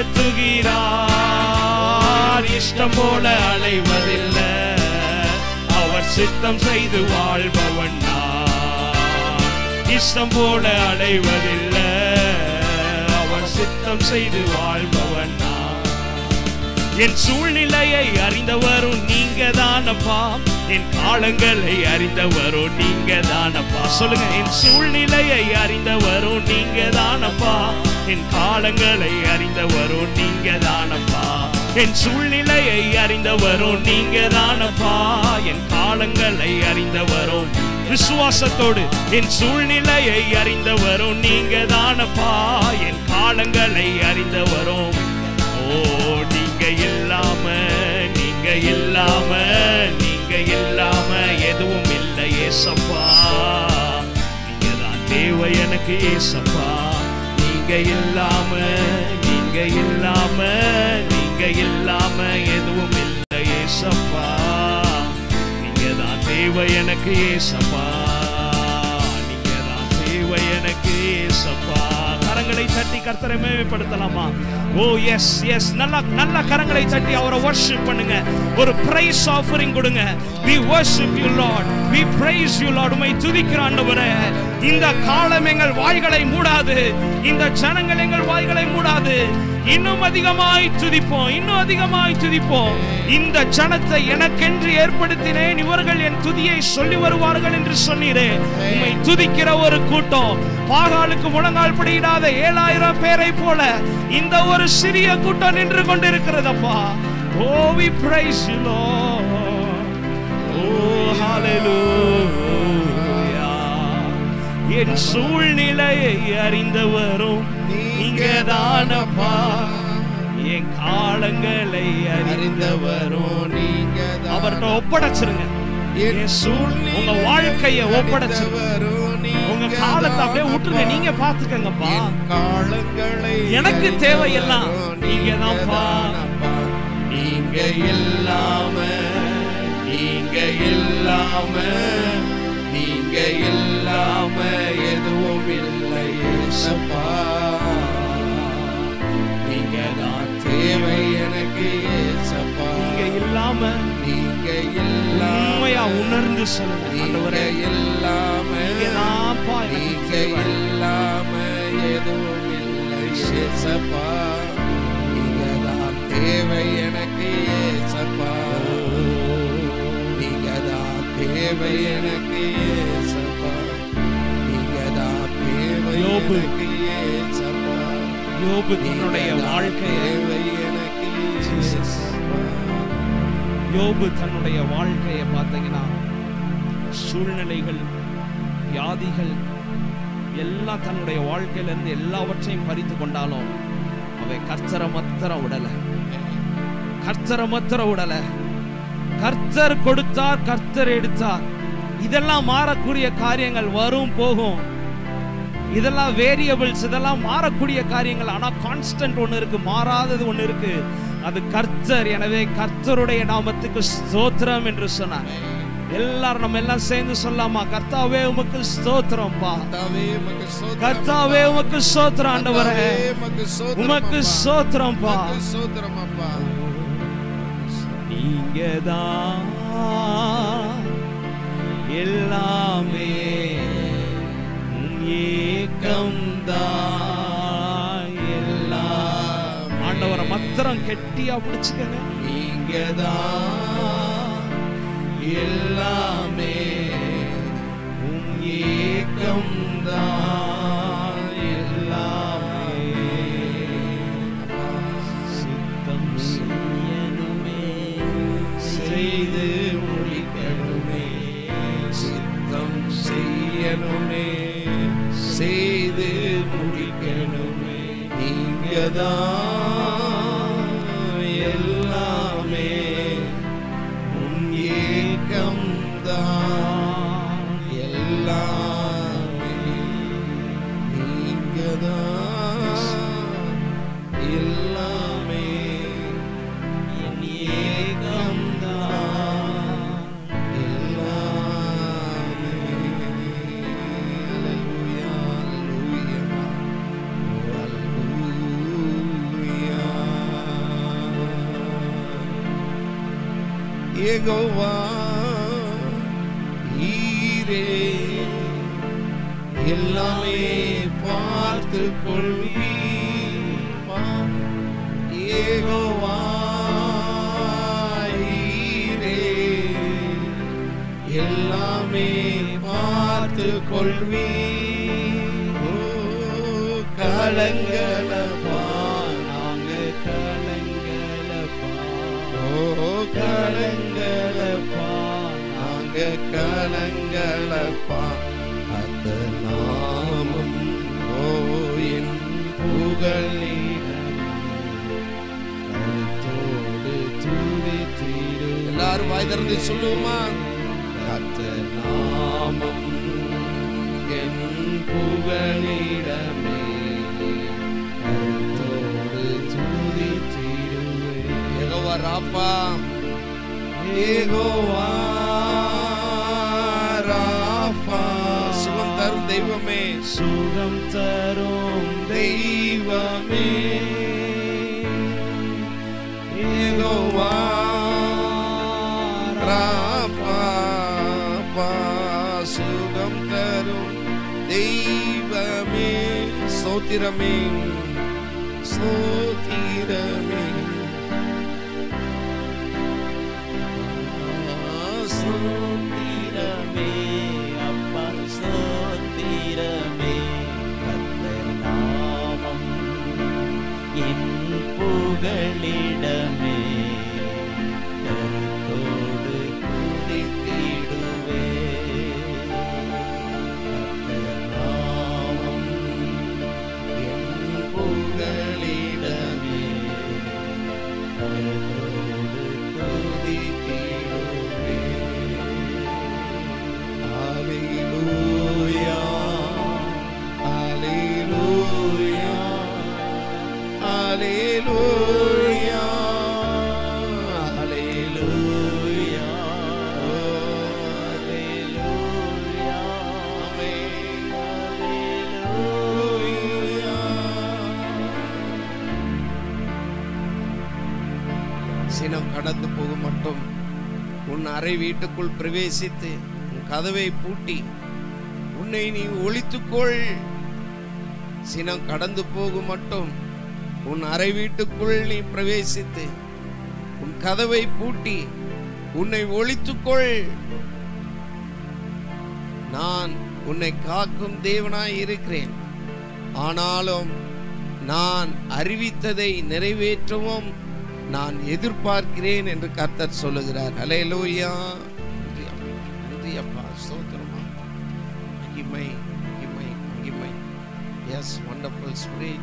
நடத்துகிறார் இஷ்டம் போல அலைவதில்லை அவர் சித்தம் செய்து வாழ்பவன் நான். இஷ்டம் போல அடைவதில்லை அவர் சித்தம் செய்து வாழ்பவன் நான். என் சூழ்நிலையை அறிந்தவரும் நீங்க தானப்பா என் காலங்களை அறிந்தவரும் நீங்க தானப்பா சொல்லுங்க என் சூழ்நிலையை அறிந்தவரும் நீங்க தானப்பா என் காலங்களை அறிந்தவரும் நீங்க தானப்பா என் சூழ்நிலையை அறிந்தவரும் நீங்க தானப்பா என் காலங்களை அறிந்தவரும் விசுவாசத்தோடு என் சூழ்நிலையை அறிந்தவரும் நீங்க தானப்பா என் காலங்களை அறிந்தவரும் ஓ நீங்க இல்லாம நீங்க இல்லாம நீங்க இல்லாம எதுவும் இல்லை ஏசப்பா நீங்க தான் தேவை எனக்கு ஏசப்பா நீங்க இல்லாம நீங்க இல்லாம நீங்க இல்லாம எதுவும் இல்லை ஏசப்பா நீங்க தான் தேவை எனக்கு ஏசப்பா நீங்க தான் தேவை எனக்கு ஏசப்பா கரங்களை தட்டி கர்த்தரை மேம்படுத்தலாமா ஓ எஸ் எஸ் நல்லா நல்ல கரங்களை தட்டி அவரை வர்ஷிப் பண்ணுங்க ஒரு பிரைஸ் ஆஃபரிங் கொடுங்க we worship you lord we praise you lord உம்மை துதிக்கிற ஆண்டவரே இந்த காலம் எங்கள் வாய்களை மூடாது இந்த ஜனங்கள் எங்கள் வாய்களை மூடாது இன்னும் அதிகமாய் துதிப்போம் இன்னும் அதிகமாய் துதிப்போம் இந்த ஜனத்தை எனக்கென்று ஏற்படுத்தினேன் இவர்கள் என் துதியை சொல்லி வருவார்கள் என்று சொன்னீரே உம்மை துதிக்கிற ஒரு கூட்டம் பாகாலுக்கு முழங்கால் படியிடாத ஏழாயிரம் பேரை போல இந்த ஒரு சிறிய கூட்டம் நின்று கொண்டிருக்கிறதப்பா oh we praise you lord oh ஹalleluya என் சூழ்நிலையை அறிந்தவரும் நீங்க தானப்பா என் காலங்களை அறிந்தவரும் நீங்க அவர்கிட்ட ஒப்படைச்சிருங்க என் சூழ் உங்க வாழ்க்கைய ஒப்படைச்சிருங்க உங்க காலத்தை அப்படியே விட்டுருங்க நீங்க பாத்துக்கங்கப்பா காலங்களை எனக்கு தேவையெல்லாம் நீங்க தான்ப்பா. நீங்க இல்லாம நீங்க இல்லாம நீங்க இல்லாம எதுவும் இல்லை ஏசப்பா நீங்க தான் தேவை எனக்கு ஏசப்பா நீங்க இல்லாம நீங்க இல்லாம உண்மையா உணர்ந்து சொல்லுங்க நீங்க ஆண்டவரே இல்லாம நீங்க தான்ப்பா எனக்கு நீங்க தேவை. இல்லாம எதுவும் இல்லை ஏசப்பா நீங்க தான் தேவை எனக்கு ஏசப்பா நீங்க தான் தேவை எனக்கு ஏசப்பா நீங்க தான் தேவை யோபு. எனக்கு ஏசப்பா யோபு நீங்க தன்னுடைய தான் வாழ்க்கையை தேவை எனக்கு ஏசப்பா யோபு தன்னுடைய வாழ்க்கையை பார்த்தீங்கன்னா சூழ்நிலைகள் வியாதிகள் எல்லாம் தன்னுடைய வாழ்க்கையில இருந்து எல்லாவற்றையும் பறித்து கொண்டாலும் அவை கர்த்தரை மத்திரம் விடல கர்த்தரை மத்திரம் விடல கர்த்தர் கொடுத்தார் கர்த்தர் எடுத்தார் இதெல்லாம் மாறக்கூடிய காரியங்கள் வரும் போகும் இதெல்லாம் வேரியபிள்ஸ் இதெல்லாம் மாறக்கூடிய காரியங்கள் ஆனா கான்ஸ்டன்ட் ஒண்ணு இருக்கு மாறாதது ஒண்ணு இருக்கு அது கர்த்தர் எனவே கர்த்தருடைய நாமத்துக்கு ஸ்தோத்திரம் என்று சொன்னார் எல்லாரும் நம்ம எல்லாம் சேர்ந்து சொல்லாமா கர்த்தாவே உமக்கு ஸ்தோத்திரம்ப்பா கர்த்தாவே உமக்கு ஸ்தோத்திரம் கர்த்தாவே உமக்கு ஸ்தோத்திரம் ஆண்டவரே கர்த்தாவே உமக்கு ஸ்தோத்திரம் உமக்கு அப்பா. ஸ்தோத்திரம்ப்பா உமக்கு ஸ்தோத்திரம் அப்பா நீங்க தான் எல்லாமே உம் ஏக்கம் தான் எல்லாம் ஆண்டவரை மத்திரம் கெட்டியா பிடிச்சுக்கங்க நீங்க தான் எல்லாமே உம் ஏக்கம் தான் எல்லாமே சித்தம் செய்யணுமே செய்து முடிக்கணுமே நீங்கதான் எல்லாமே உன் ஏக்கம்தான் எல்லாமே நீங்கதான் எல்லாமே என் ஏக்கம்தான் எல்லாமே Hallelujah, hallelujah. யெகோவா ஈரே எல்லாமே பார்த்து கொள்வீ யெகோவா ஈரே எல்லாமே பார்த்து கொள்வீ ஓ கலங்கலப்பா நாங்க கலங்கலப்பா ஓ கலங்கலப்பா நாங்க கலங்கலப்பா அந்த நாமம் ஓ என் புகழிடம் கருத்தோடு துதித்திடு எல்லாரும் வாய் திறந்து சொல்லுவோமா கத்த நாமம் என் புகழிடமே கருத்தோடு துதித்திடுவே யெகோவா ராப்பா யெகோவா ராஃபா சுகம் தரும் தெய்வமே சுகம் தரும் தெய்வமே யெகோவா ராஃபா பா சுகம் தரும் தெய்வமே சோத்திரமே சோத்திரமே ஸ்தோத்திரமே அப்பா ஸ்தோத்திரமே கர்த்தர் நாமம் என் புகழிடமே கருத்தோடு குறித்திடுவே கர்த்தர் நாமம் என் புகழிடமே கருத்தோடு துதித்திடுவே. Hallelujah. Hallelujah. Hallelujah. Hallelujah. Amen. சினம் கடந்து போகும் மட்டும் உன் அறை வீட்டுக்குள் பிரவேசித்து உன் கதவை பூட்டி உன்னை நீ ஒளித்துக்கொள் சினம் கடந்து போகும் மட்டும் உன் அறை வீட்டுக்குள் நீ பிரவேசித்து உன் கதவை பூட்டி உன்னை ஒளித்துக்கொள் நான் உன்னை காக்கும் தேவனாய் இருக்கிறேன் ஆனாலும் நான் அறிவித்ததை நிறைவேற்றவும் நான் எதிர்பார்க்கிறேன் என்று கர்த்தர் சொல்லுகிறார் ஹalleluya நன்றி அப்பா. நன்றி அப்பா ஸ்தோத்திரமா மகிமை மகிமை மகிமை எஸ் வண்டர்ஃபுல் ஸ்பிரிட்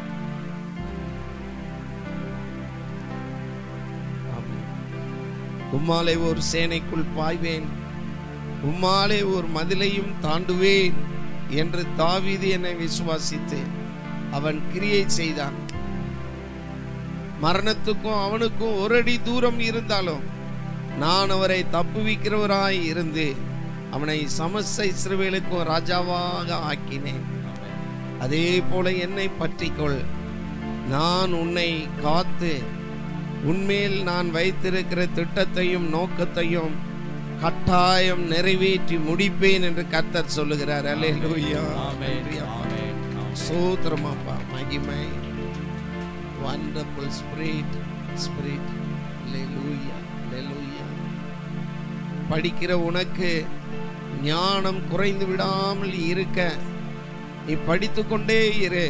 உம்மாலே ஒரு சேனைக்குள் பாய்வேன் உம்மாலே ஒரு மதிலையும் தாண்டுவேன் என்று தாவீது என்னை விசுவாசித்து அவன் கிரியை செய்தான் மரணத்துக்கும் அவனுக்கும் ஒரு அடி தூரம் இருந்தாலும் நான் அவரை தப்புவிக்கிறவராய் இருந்து அவனை சமஸ்த இஸ்ரவேலுக்கும் ராஜாவாக ஆக்கினேன் அதே போல என்னை பற்றிக்கொள் நான் உன்னை காத்து உன்மேல் நான் வைத்திருக்கிற திட்டத்தையும் நோக்கத்தையும் கட்டாயம் நிறைவேற்றி முடிப்பேன் என்று கர்த்தர் சொல்லுகிறார் அல்லேலூயா நன்றி அப்பா. சோத்திரமாப்பா மகிமை wonderful spirit spirit hallelujah hallelujah படிக்கிற உனக்கு ஞானம் குறைந்து விடாமல் இருக்க நீ படித்துக்கொண்டே இரு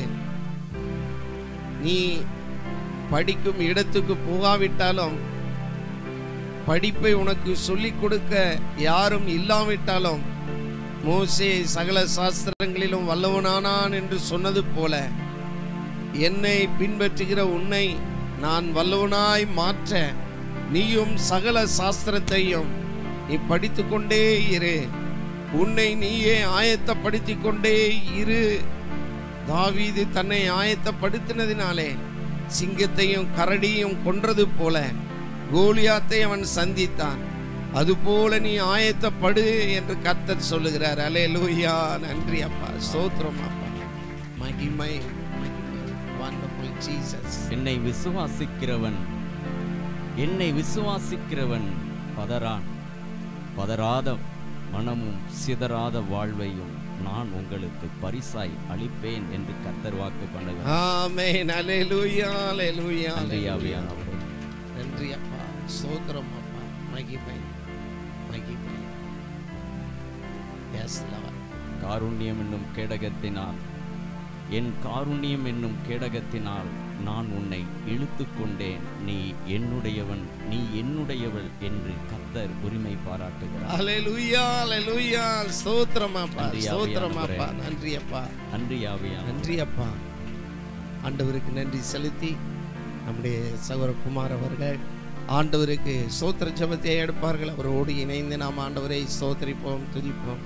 நீ படிக்கும் இடத்துக்கு போகாவிட்டாலும் படிப்பை உனக்கு சொல்லிக் கொடுக்க யாரும் இல்லாவிட்டாலும் மோசே சகல சாஸ்திரங்களிலும் வல்லவனானான் என்று சொன்னது போல என்னை பின்பற்றுகிற உன்னை நான் வல்லவனாய் மாற்ற நீயும் சகல சாஸ்திரத்தையும் நீ படித்துக் கொண்டே இரு உன்னை நீயே ஆயத்தப்படுத்திக் கொண்டே இரு தாவீது தன்னை ஆயத்தப்படுத்தினதினாலே சிங்கத்தையும் கரடியும் கொன்றது போல கோலியாத்தை அவன் சந்தித்தான் அதுபோல நீ ஆயத்தப்படு என்று கர்த்தர் சொல்லுகிறார் அலே லூயா நன்றி அப்பா ஸ்தோத்திரம் அப்பா மகிமை மகிமை வண்டர்ஃபுல் ஜீசஸ் என்னை விசுவாசிக்கிறவன் என்னை விசுவாசிக்கிறவன் பதறான் பதறாத மனமும் சிதறாத வாழ்வையும் நான் உங்களுக்கு பரிசாய் அளிப்பேன் என்று கர்த்தர் வாக்கு பண்ணுகிறார் ஆமென் அல்லேலூயா அல்லேலூயா நன்றி அல்லேலூயா ஆவியானவரே. நன்றி அப்பா ஸ்தோத்திரம் அப்பா மகிமை மகிமை எஸ் லவர் காருண்யம் என்னும் கேடகத்தினால் என் காருண்யம் என்னும் கேடகத்தினால் நான் உன்னை இழுத்து கொண்டேன் நீ என்னுடையவன் நீ என்னுடையவள் என்று கர்த்தர் உரிமை பாராட்டுகிறார் அல்லேலூயா அல்லேலூயா ஸ்தோத்திரம் அப்பா நன்றி ஸ்தோத்திரம் ஆவியானவரே. அப்பா நன்றி அப்பா நன்றி ஆவியான நன்றி அப்பா ஆண்டவருக்கு நன்றி செலுத்தி நம்முடைய சகோதரகுமார் அவர்கள் ஆண்டவருக்கு ஸ்தோத்திர ஜெபத்தை எடுப்பார்கள் அவரோடு இணைந்து நாம் ஆண்டவரை ஸ்தோத்திரிப்போம் துதிப்போம்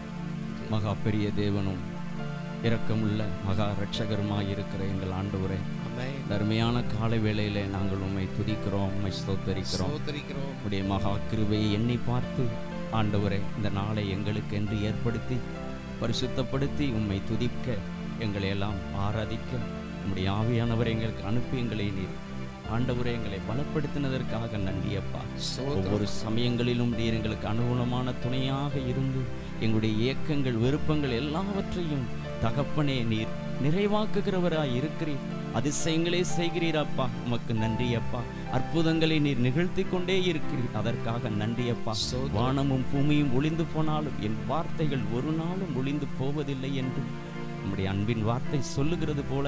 மகா பெரிய தேவனும் இரக்கமுள்ள மகா இரட்சகருமாய் இருக்கிற எங்கள் ஆண்டவரே ஆமென். இந்த அருமையான காலை வேளையிலே நாங்கள் உம்மை துதிக்கிறோம் உம்மை ஸ்தோத்தரிக்கிறோம் ஸ்தோத்திரிக்கிறோம் உடைய மகா கிருபையை எண்ணி பார்த்து ஆண்டவரே இந்த நாளை எங்களுக்கு என்று ஏற்படுத்தி பரிசுத்தப்படுத்தி உம்மை துதிக்க எங்களை எல்லாம் ஆராதிக்க உம்முடைய ஆவியானவரை எங்களுக்கு அனுப்பி எங்களை நீர் ஆண்டவரே எங்களை பலப்படுத்தினதற்காக நன்றி அப்பா ஸ்தோத்திரம். ஒவ்வொரு சமயங்களிலும் நீர் எங்களுக்கு அனுகூலமான துணையாக இருந்து எங்களுடைய இயக்கங்கள் விருப்பங்கள் எல்லாவற்றையும் தகப்பனே நீர் நிறைவாக்குகிறவராய் இருக்கிறீர் அதிசயங்களே செய்கிறீர் அப்பா உமக்கு நன்றி அப்பா அற்புதங்களை நீர் நிகழ்த்தி கொண்டே இருக்கிறீர் அதற்காக நன்றி அப்பா ஸ்தோத்திரம். வானமும் பூமியும் ஒளிந்து போனாலும் என் வார்த்தைகள் ஒரு நாளும் ஒளிந்து போவதில்லை என்று நம்முடைய அன்பின் வார்த்தை சொல்லுகிறது போல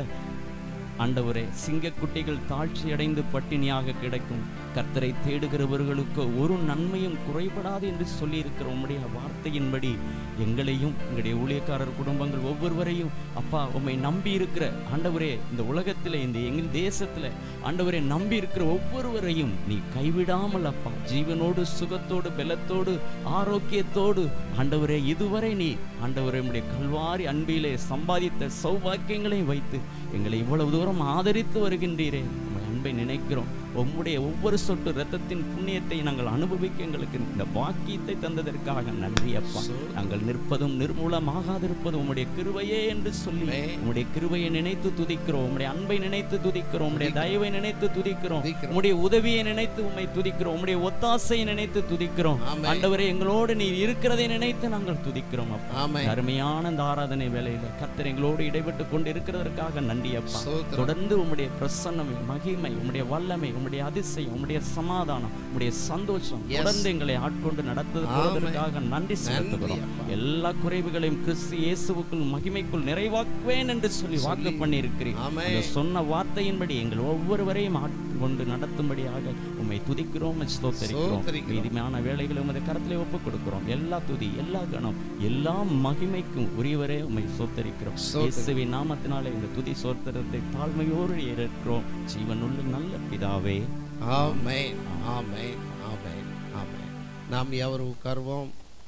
ஆண்டவரே சிங்கக்குட்டிகள் தாழ்ச்சி அடைந்து பட்டினியாக கிடைக்கும் கர்த்தரை தேடுகிறவர்களுக்கு ஒரு நன்மையும் குறைபடாது என்று சொல்லியிருக்கிற உம்முடைய வார்த்தையின்படி எங்களையும் எங்களுடைய ஊழியக்காரர் குடும்பங்கள் ஒவ்வொருவரையும் அப்பா உம்மை நம்பி இருக்கிற ஆண்டவரே இந்த உலகத்தில் இந்த எங்கள் தேசத்தில் ஆண்டவரை நம்பி இருக்கிற ஒவ்வொருவரையும் நீ கைவிடாமல் அப்பா ஜீவனோடு சுகத்தோடு பலத்தோடு ஆரோக்கியத்தோடு ஆண்டவரே இதுவரை நீ ஆண்டவரே உம்முடைய கல்வாரி அன்பிலே சம்பாதித்த சௌபாக்கியங்களையும் வைத்து எங்களை இவ்வளவு தூரம் ஆதரித்து வருகின்றீரே உம்முடைய அன்பை நினைக்கிறோம் உம்முடைய ஒவ்வொரு சொட்டு இரத்தத்தின் புண்ணியத்தை நாங்கள் அனுபவிக்க எங்களுக்கு இந்த பாக்கியத்தை தந்ததற்காக நன்றி அப்பா நாங்கள் நிற்பதும் நிர்மூலமாகாதிருப்பதும் உம்முடைய கிருபையே என்று சொல்லி ஆமென். உம்முடைய கிருபையை நினைத்து துதிக்கிறோம் உம்முடைய அன்பை நினைத்து துதிக்கிறோம் உம்முடைய தயவை நினைத்து துதிக்கிறோம் துதிக்கிறோம். உம்முடைய உதவியை நினைத்து உம்மை துதிக்கிறோம் உம்முடைய ஒத்தாசையை நினைத்து துதிக்கிறோம் ஆமென். ஆண்டவரே எங்களோடு நீ இருக்கிறதை நினைத்து நாங்கள் துதிக்கிறோம் அப்பா ஆமென். இந்த அருமையான இந்த ஆராதனை வேளையில கர்த்தர் எங்களோடு இடைப்பட்டு கொண்டு இருக்கிறதற்காக நன்றி அப்பா ஸ்தோத்திரம். தொடர்ந்து உம்முடைய பிரசன்னமை மகிமை உம்முடைய வல்லமை உம்முடைய அதிசயம் உம்முடைய சமாதானம் உம்முடைய சந்தோஷம் Yes. தொடர்ந்து எங்களை ஆட்கொண்டு நடத்தது ஆமென். போவதற்காக நன்றி செலுத்துகிறோம் அப்பா. எல்லா குறைவுகளையும் கிறிஸ்து இயேசுவுக்குள் மகிமைக்குள் நிறைவாக்குவேன் என்று சொல்லி வாக்கு பண்ணி இருக்கிறேன் ஆமென். அந்த சொன்ன வார்த்தையின்படி எங்கள் ஒவ்வொருவரையும் ஆட்கொண்டு நடத்தும்படியாக உம்மை துதிக்கிறோம் ஸ்தோத்தரிக்கிறோம் ஸ்தோத்தரிக்கிறோம். மீதிமையான வேலைகளை உமது கரத்திலே ஒப்புக் கொடுக்கிறோம் எல்லா துதி எல்லா கணம் எல்லா மகிமைக்கும் உரியவரே உம்மை சோத்தரிக்கிறோம் ஸ்தோத்திரம். இயேசுவின் நாமத்தினாலே இந்த துதி சோத்திரத்தை தாழ்மையோடு ஏற்கிறோம் ஜீவனுள்ள நல்ல பிதாவே ஆமென் ஆமென் ஆமென் ஆமென் நாம் எவர் உட்கார்வோம்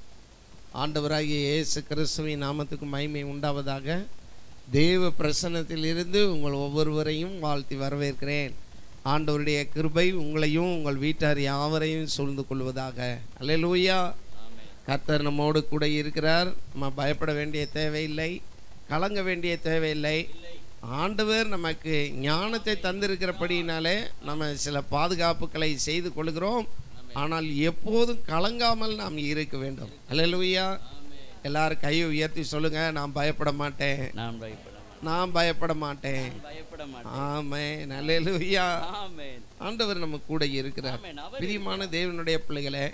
ஆண்டவராகிய இயேசு கிறிஸ்துவின் நாமத்துக்கு மகிமை உண்டாவதாக தேவ பிரசன்னத்தில் இருந்து உங்கள் ஒவ்வொருவரையும் வாழ்த்தி வரவேற்கிறேன் ஆண்டவருடைய கிருபை உங்களையும் உங்கள் வீட்டார் யாவரையும் சூழ்ந்து கொள்வதாக அல்லேலூயா கர்த்தர் நம்மோடு கூட இருக்கிறார் நம்ம பயப்பட வேண்டிய தேவையில்லை கலங்க வேண்டிய தேவையில்லை ஆண்டவர் நமக்கு ஞானத்தை தந்திருக்கிறபடினாலே நம்ம சில பாதுகாப்புகளை செய்து கொள்கிறோம் ஆனால் எப்போதும் கலங்காமல் நாம் இருக்க வேண்டும் அல்லேலூயா எல்லாரும் கையை உயர்த்தி சொல்லுங்க நான் பயப்பட மாட்டேன் நான் பயப்பட மாட்டேன். நான் பயப்பட மாட்டேன் பயப்பட மாட்டேன் ஆமே நல்லேலூயா ஆமென். ஆண்டவர் நம்ம கூட இருக்கிறார் ஆமென். அவர் பிரியமான தேவனுடைய பிள்ளைகளே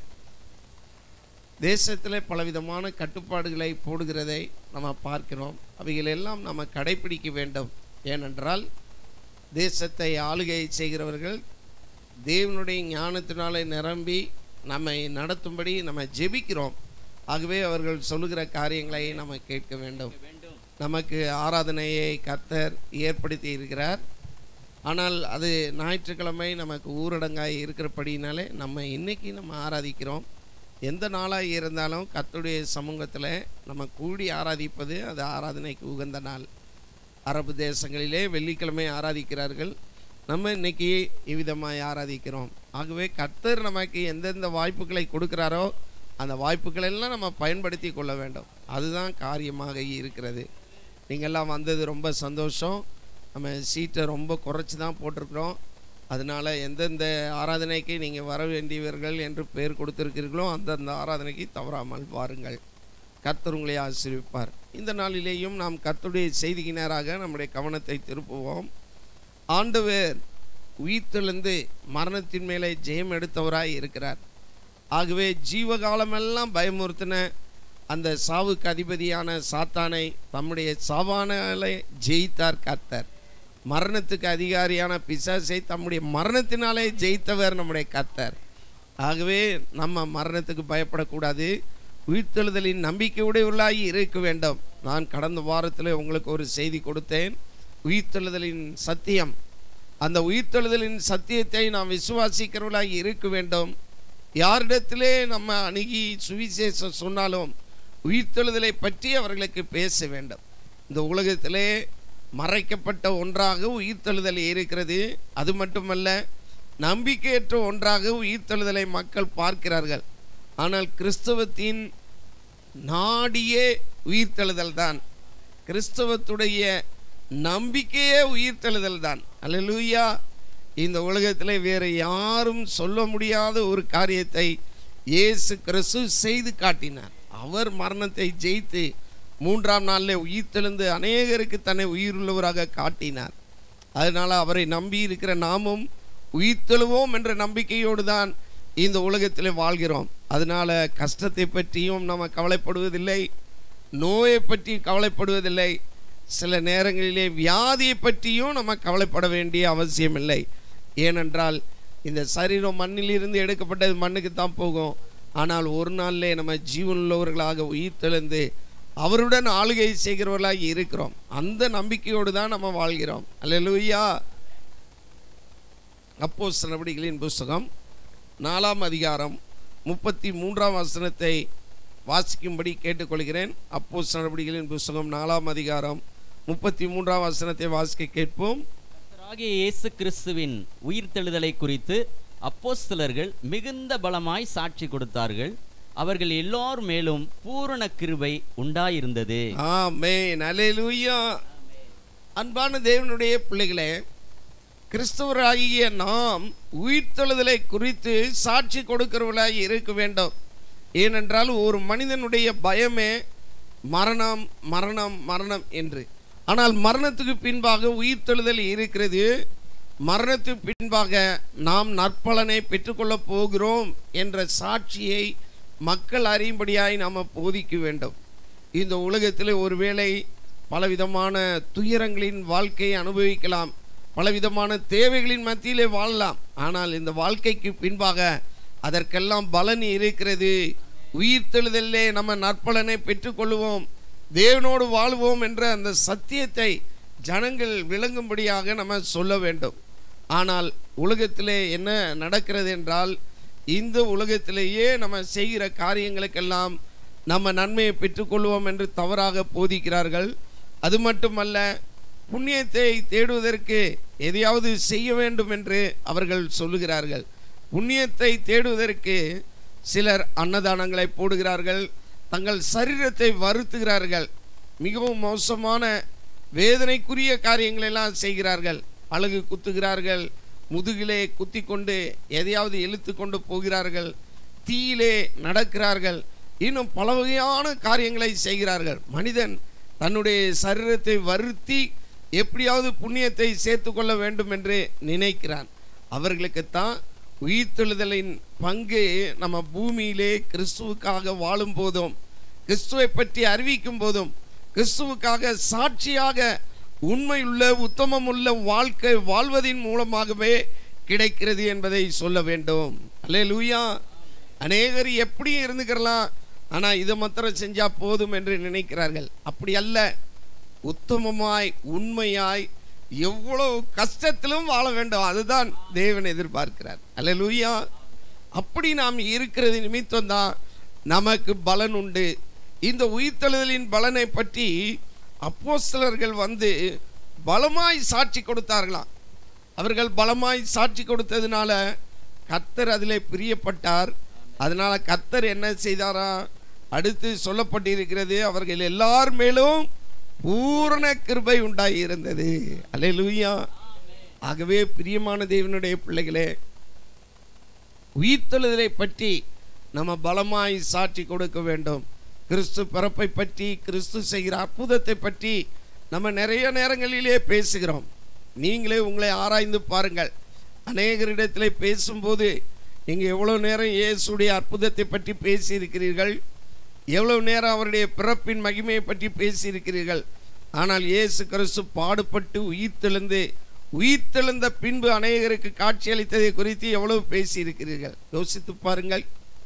தேசத்தில் பலவிதமான கட்டுப்பாடுகளை போடுகிறதை நம்ம பார்க்கிறோம் அவைகள் எல்லாம் நம்ம கடைபிடிக்க வேண்டும் ஏனென்றால் தேசத்தை ஆளுகை செய்கிறவர்கள் தேவனுடைய ஞானத்தினாலே நிரம்பி நம்மை நடத்தும்படி நம்ம ஜெபிக்கிறோம் ஆகவே அவர்கள் சொல்லுகிற காரியங்களை நம்ம கேட்க வேண்டும் நமக்கு ஆராதனையை கர்த்தர் ஏற்படுத்தி இருக்கிறார் ஆனால் அது ஞாயிற்றுக்கிழமை நமக்கு ஊரடங்காய் இருக்கிறபடினாலே நம்ம இன்னைக்கு நம்ம ஆராதிக்கிறோம் எந்த நாளாக இருந்தாலும் கர்த்தருடைய சமூகத்தில் நம்ம கூடி ஆராதிப்பது அது ஆராதனைக்கு உகந்த நாள் அரபு தேசங்களிலே வெள்ளிக்கிழமை ஆராதிக்கிறார்கள் நம்ம இன்னைக்கு இவ்விதமாய் ஆராதிக்கிறோம் ஆகவே கர்த்தர் நமக்கு எந்தெந்த வாய்ப்புகளை கொடுக்கிறாரோ அந்த வாய்ப்புகளை எல்லாம் நம்ம பயன்படுத்தி கொள்ள வேண்டும் அதுதான் காரியமாக இருக்கிறது நீங்கள்லாம் வந்தது ரொம்ப சந்தோஷம் நம்ம சீட்டை ரொம்ப குறைச்சி தான் போட்டிருக்கிறோம் அதனால் எந்தெந்த ஆராதனைக்கு நீங்கள் வர வேண்டியவர்கள் என்று பெயர் கொடுத்திருக்கிறீர்களோ அந்தந்த ஆராதனைக்கு தவறாமல் வாருங்கள் கர்த்தர் உங்களை ஆசீர்விப்பார் இந்த நாளிலேயும் நாம் கர்த்தருடைய செய்திக்கு நேராக நம்முடைய கவனத்தை திருப்புவோம் ஆண்டவர் உயிர்த்தெழுந்து மரணத்தின் மேலே ஜெயம் எடுத்தவராய் இருக்கிறார் ஆகவே ஜீவகாலமெல்லாம் பயமுறுத்தின அந்த சாவுக்கு அதிபதியான சாத்தானை தம்முடைய சாவானாலே ஜெயித்தார் கர்த்தர் மரணத்துக்கு அதிகாரியான பிசாசை தம்முடைய மரணத்தினாலே ஜெயித்தவர் நம்முடைய கர்த்தர் ஆகவே நம்ம மரணத்துக்கு பயப்படக்கூடாது உயிர்த்தெழுதலின் நம்பிக்கை உடையவர்களாய் இருக்க வேண்டும் நான் கடந்த வாரத்தில் உங்களுக்கு ஒரு செய்தி கொடுத்தேன் உயிர்த்தெழுதலின் சத்தியம் அந்த உயிர்த்தெழுதலின் சத்தியத்தை நாம் விசுவாசிக்கிறவர்களாய் இருக்க வேண்டும் யாரிடத்திலே நம்ம அணுகி சுவிசேஷம் சொன்னாலும் உயிர்த்தெழுதலை பற்றி அவர்களுக்கு பேச வேண்டும் இந்த உலகத்திலே மறைக்கப்பட்ட ஒன்றாக உயிர்த்தெழுதல் இருக்கிறது அது மட்டுமல்ல நம்பிக்கையற்ற ஒன்றாக உயிர்த்தெழுதலை மக்கள் பார்க்கிறார்கள் ஆனால் கிறிஸ்தவத்தின் நாடியே உயிர்த்தெழுதல் தான் கிறிஸ்தவத்துடைய நம்பிக்கையே உயிர்த்தெழுதல் தான் அல்லேலூயா இந்த உலகத்தில் வேறு யாரும் சொல்ல முடியாத ஒரு காரியத்தை இயேசு கிறிஸ்து செய்து காட்டினார் அவர் மரணத்தை ஜெயித்து மூன்றாம் நாளில் உயிர்த்தெழுந்து அநேகருக்கு தன்னை உயிருள்ளவராக காட்டினார் அதனால் அவரை நம்பி இருக்கிற நாமும் உயிர்த்தெழுவோம் என்ற நம்பிக்கையோடு தான் இந்த உலகத்தில் வாழ்கிறோம் அதனால் கஷ்டத்தை பற்றியும் நம்ம கவலைப்படுவதில்லை நோயை பற்றி கவலைப்படுவதில்லை சில நேரங்களிலே வியாதியை பற்றியும் நம்ம கவலைப்பட வேண்டிய அவசியம் இல்லை ஏனென்றால் இந்த சரீரம் மண்ணிலிருந்து எடுக்கப்பட்டது மண்ணுக்கு தான் போகும் ஆனால் ஒரு நாளிலே நம்ம ஜீவனுள்ளவர்களாக உயிர்த்தெழுந்து அவருடன் ஆளுகை செய்கிறவர்களாக இருக்கிறோம் அந்த நம்பிக்கையோடு தான் நம்ம வாழ்கிறோம் அல்லேலூயா அப்போஸ் நடவடிக்கைகளின் புஸ்தகம் நாலாம் அதிகாரம் முப்பத்தி மூன்றாம் வசனத்தை வாசிக்கும்படி கேட்டுக்கொள்கிறேன் அப்போஸ் நடவடிக்கைகளின் புஸ்தகம் நாலாம் அதிகாரம் முப்பத்தி மூன்றாம் வசனத்தை வாசிக்க கேட்போம் கர்த்தராகிய இயேசு கிறிஸ்துவின் உயிர்த்தெழுதலை குறித்து அப்போஸ்தலர்கள் மிகுந்த பலமாய் சாட்சி கொடுத்தார்கள் அவர்கள் எல்லோர் மேலும் பூரண கிருபை உண்டாயிருந்தது ஆமென் அல்லேலூயா அன்பான தேவனுடைய பிள்ளைகளே கிறிஸ்தவராகிய நாம் உயிர்த்தெழுதலை குறித்து சாட்சி கொடுக்கிறவர்களாய் இருக்க வேண்டும் ஏனென்றால் ஒரு மனிதனுடைய பயமே மரணம் மரணம் மரணம் என்று ஆனால் மரணத்துக்கு பின்பாக உயிர்த்தெழுதல் இருக்கிறது மரணத்துக்கு பின்பாக நாம் நற்பலனை பெற்றுக்கொள்ளப் போகிறோம் என்ற சாட்சியை மக்கள் அறியும்படியாய் நாம் போதிக்க வேண்டும் இந்த உலகத்தில் ஒருவேளை பலவிதமான துயரங்களின் வாழ்க்கையை அனுபவிக்கலாம் பலவிதமான தேவைகளின் மத்தியிலே வாழலாம் ஆனால் இந்த வாழ்க்கைக்கு பின்பாக அதற்கெல்லாம் பலன் இருக்கிறது உயிர்த்தெழுதலே நம்ம நற்பலனை பெற்றுக்கொள்வோம் தேவனோடு வாழ்வோம் என்ற அந்த சத்தியத்தை ஜனங்கள் விளங்கும்படியாக நம்ம சொல்ல வேண்டும் ஆனால் உலகத்திலே என்ன நடக்கிறது என்றால் இந்த உலகத்திலேயே நம்ம செய்கிற காரியங்களுக்கெல்லாம் நம்ம நன்மையை பெற்றுக்கொள்வோம் என்று தவறாக போதிக்கிறார்கள் அது மட்டுமல்ல புண்ணியத்தை தேடுவதற்கு எதையாவது செய்ய வேண்டும் என்று அவர்கள் சொல்லுகிறார்கள் புண்ணியத்தை தேடுவதற்கு சிலர் அன்னதானங்களை போடுகிறார்கள் தங்கள் சரீரத்தை வருத்துகிறார்கள் மிகவும் மோசமான வேதனைக்குரிய காரியங்களை எல்லாம் செய்கிறார்கள் அழகு குத்துகிறார்கள் முதுகிலே குத்தி கொண்டு எதையாவது இழுத்து கொண்டு போகிறார்கள் தீயிலே நடக்கிறார்கள் இன்னும் பல வகையான காரியங்களை செய்கிறார்கள் மனிதன் தன்னுடைய சரீரத்தை வருத்தி எப்படியாவது புண்ணியத்தை சேர்த்து கொள்ள வேண்டும் என்று நினைக்கிறான் அவர்களுக்குத்தான் உயிர்த்தெழுதலின் பங்கு நம்ம பூமியிலே கிறிஸ்துவுக்காக வாழும் போதும் கிறிஸ்துவை பற்றி அறிவிக்கும் போதும் கிறிஸ்துவுக்காக சாட்சியாக உண்மையுள்ள உத்தமமுள்ள வாழ்க்கை வாழ்வதின் மூலமாகவே கிடைக்கிறது என்பதை சொல்ல வேண்டும் அல்லே லூயா அநேகர் எப்படியும் இருந்துக்கிறலாம் ஆனால் இதை மாத்திரம் செஞ்சா போதும் என்று நினைக்கிறார்கள் அப்படி அல்ல உத்தமமாய் உண்மையாய் எவ்வளவு கஷ்டத்திலும் வாழ வேண்டும் அதுதான் தேவன் எதிர்பார்க்கிறார் அல்லேலூயா அப்படி நாம் இருக்கிறது நிமித்தம் தான் நமக்கு பலன் உண்டு இந்த உயிர்த்தெழுதலின் பலனை பற்றி அப்போஸ்தலர்கள் வந்து பலமாய் சாட்சி கொடுத்தார்களாம் அவர்கள் பலமாய் சாட்சி கொடுத்ததுனால கர்த்தர் அதிலே பிரியப்பட்டார் அதனால கர்த்தர் என்ன செய்தாரா அடுத்து சொல்லப்பட்டிருக்கிறது அவர்கள் எல்லார் மேலும் பூரண கிருபை உண்டாகி இருந்தது அல்லேலூயா ஆகவே பிரியமான தேவனுடைய பிள்ளைகளே உயிர்த்தெழுதலை பற்றி நம்ம பலமாய் சாட்சி கொடுக்க வேண்டும் கிறிஸ்து பிறப்பை பற்றி கிறிஸ்து செய்கிற அற்புதத்தை பற்றி நம்ம நிறைய நேரங்களிலே பேசுகிறோம் நீங்களே உங்களை ஆராய்ந்து பாருங்கள் அநேகரிடத்திலே பேசும்போது நீங்கள் எவ்வளோ நேரம் இயேசுடைய அற்புதத்தை பற்றி பேசியிருக்கிறீர்கள் எவ்வளவு நேரம் அவருடைய பிறப்பின் மகிமையை பற்றி பேசியிருக்கிறீர்கள் ஆனால் இயேசு கிறிஸ்து பாடுபட்டு உயிர்த்தெழுந்து உயிர்த்தெழுந்த பின்பு அநேகருக்கு காட்சியளித்ததை குறித்து எவ்வளவு பேசியிருக்கிறீர்கள் யோசித்து பாருங்கள்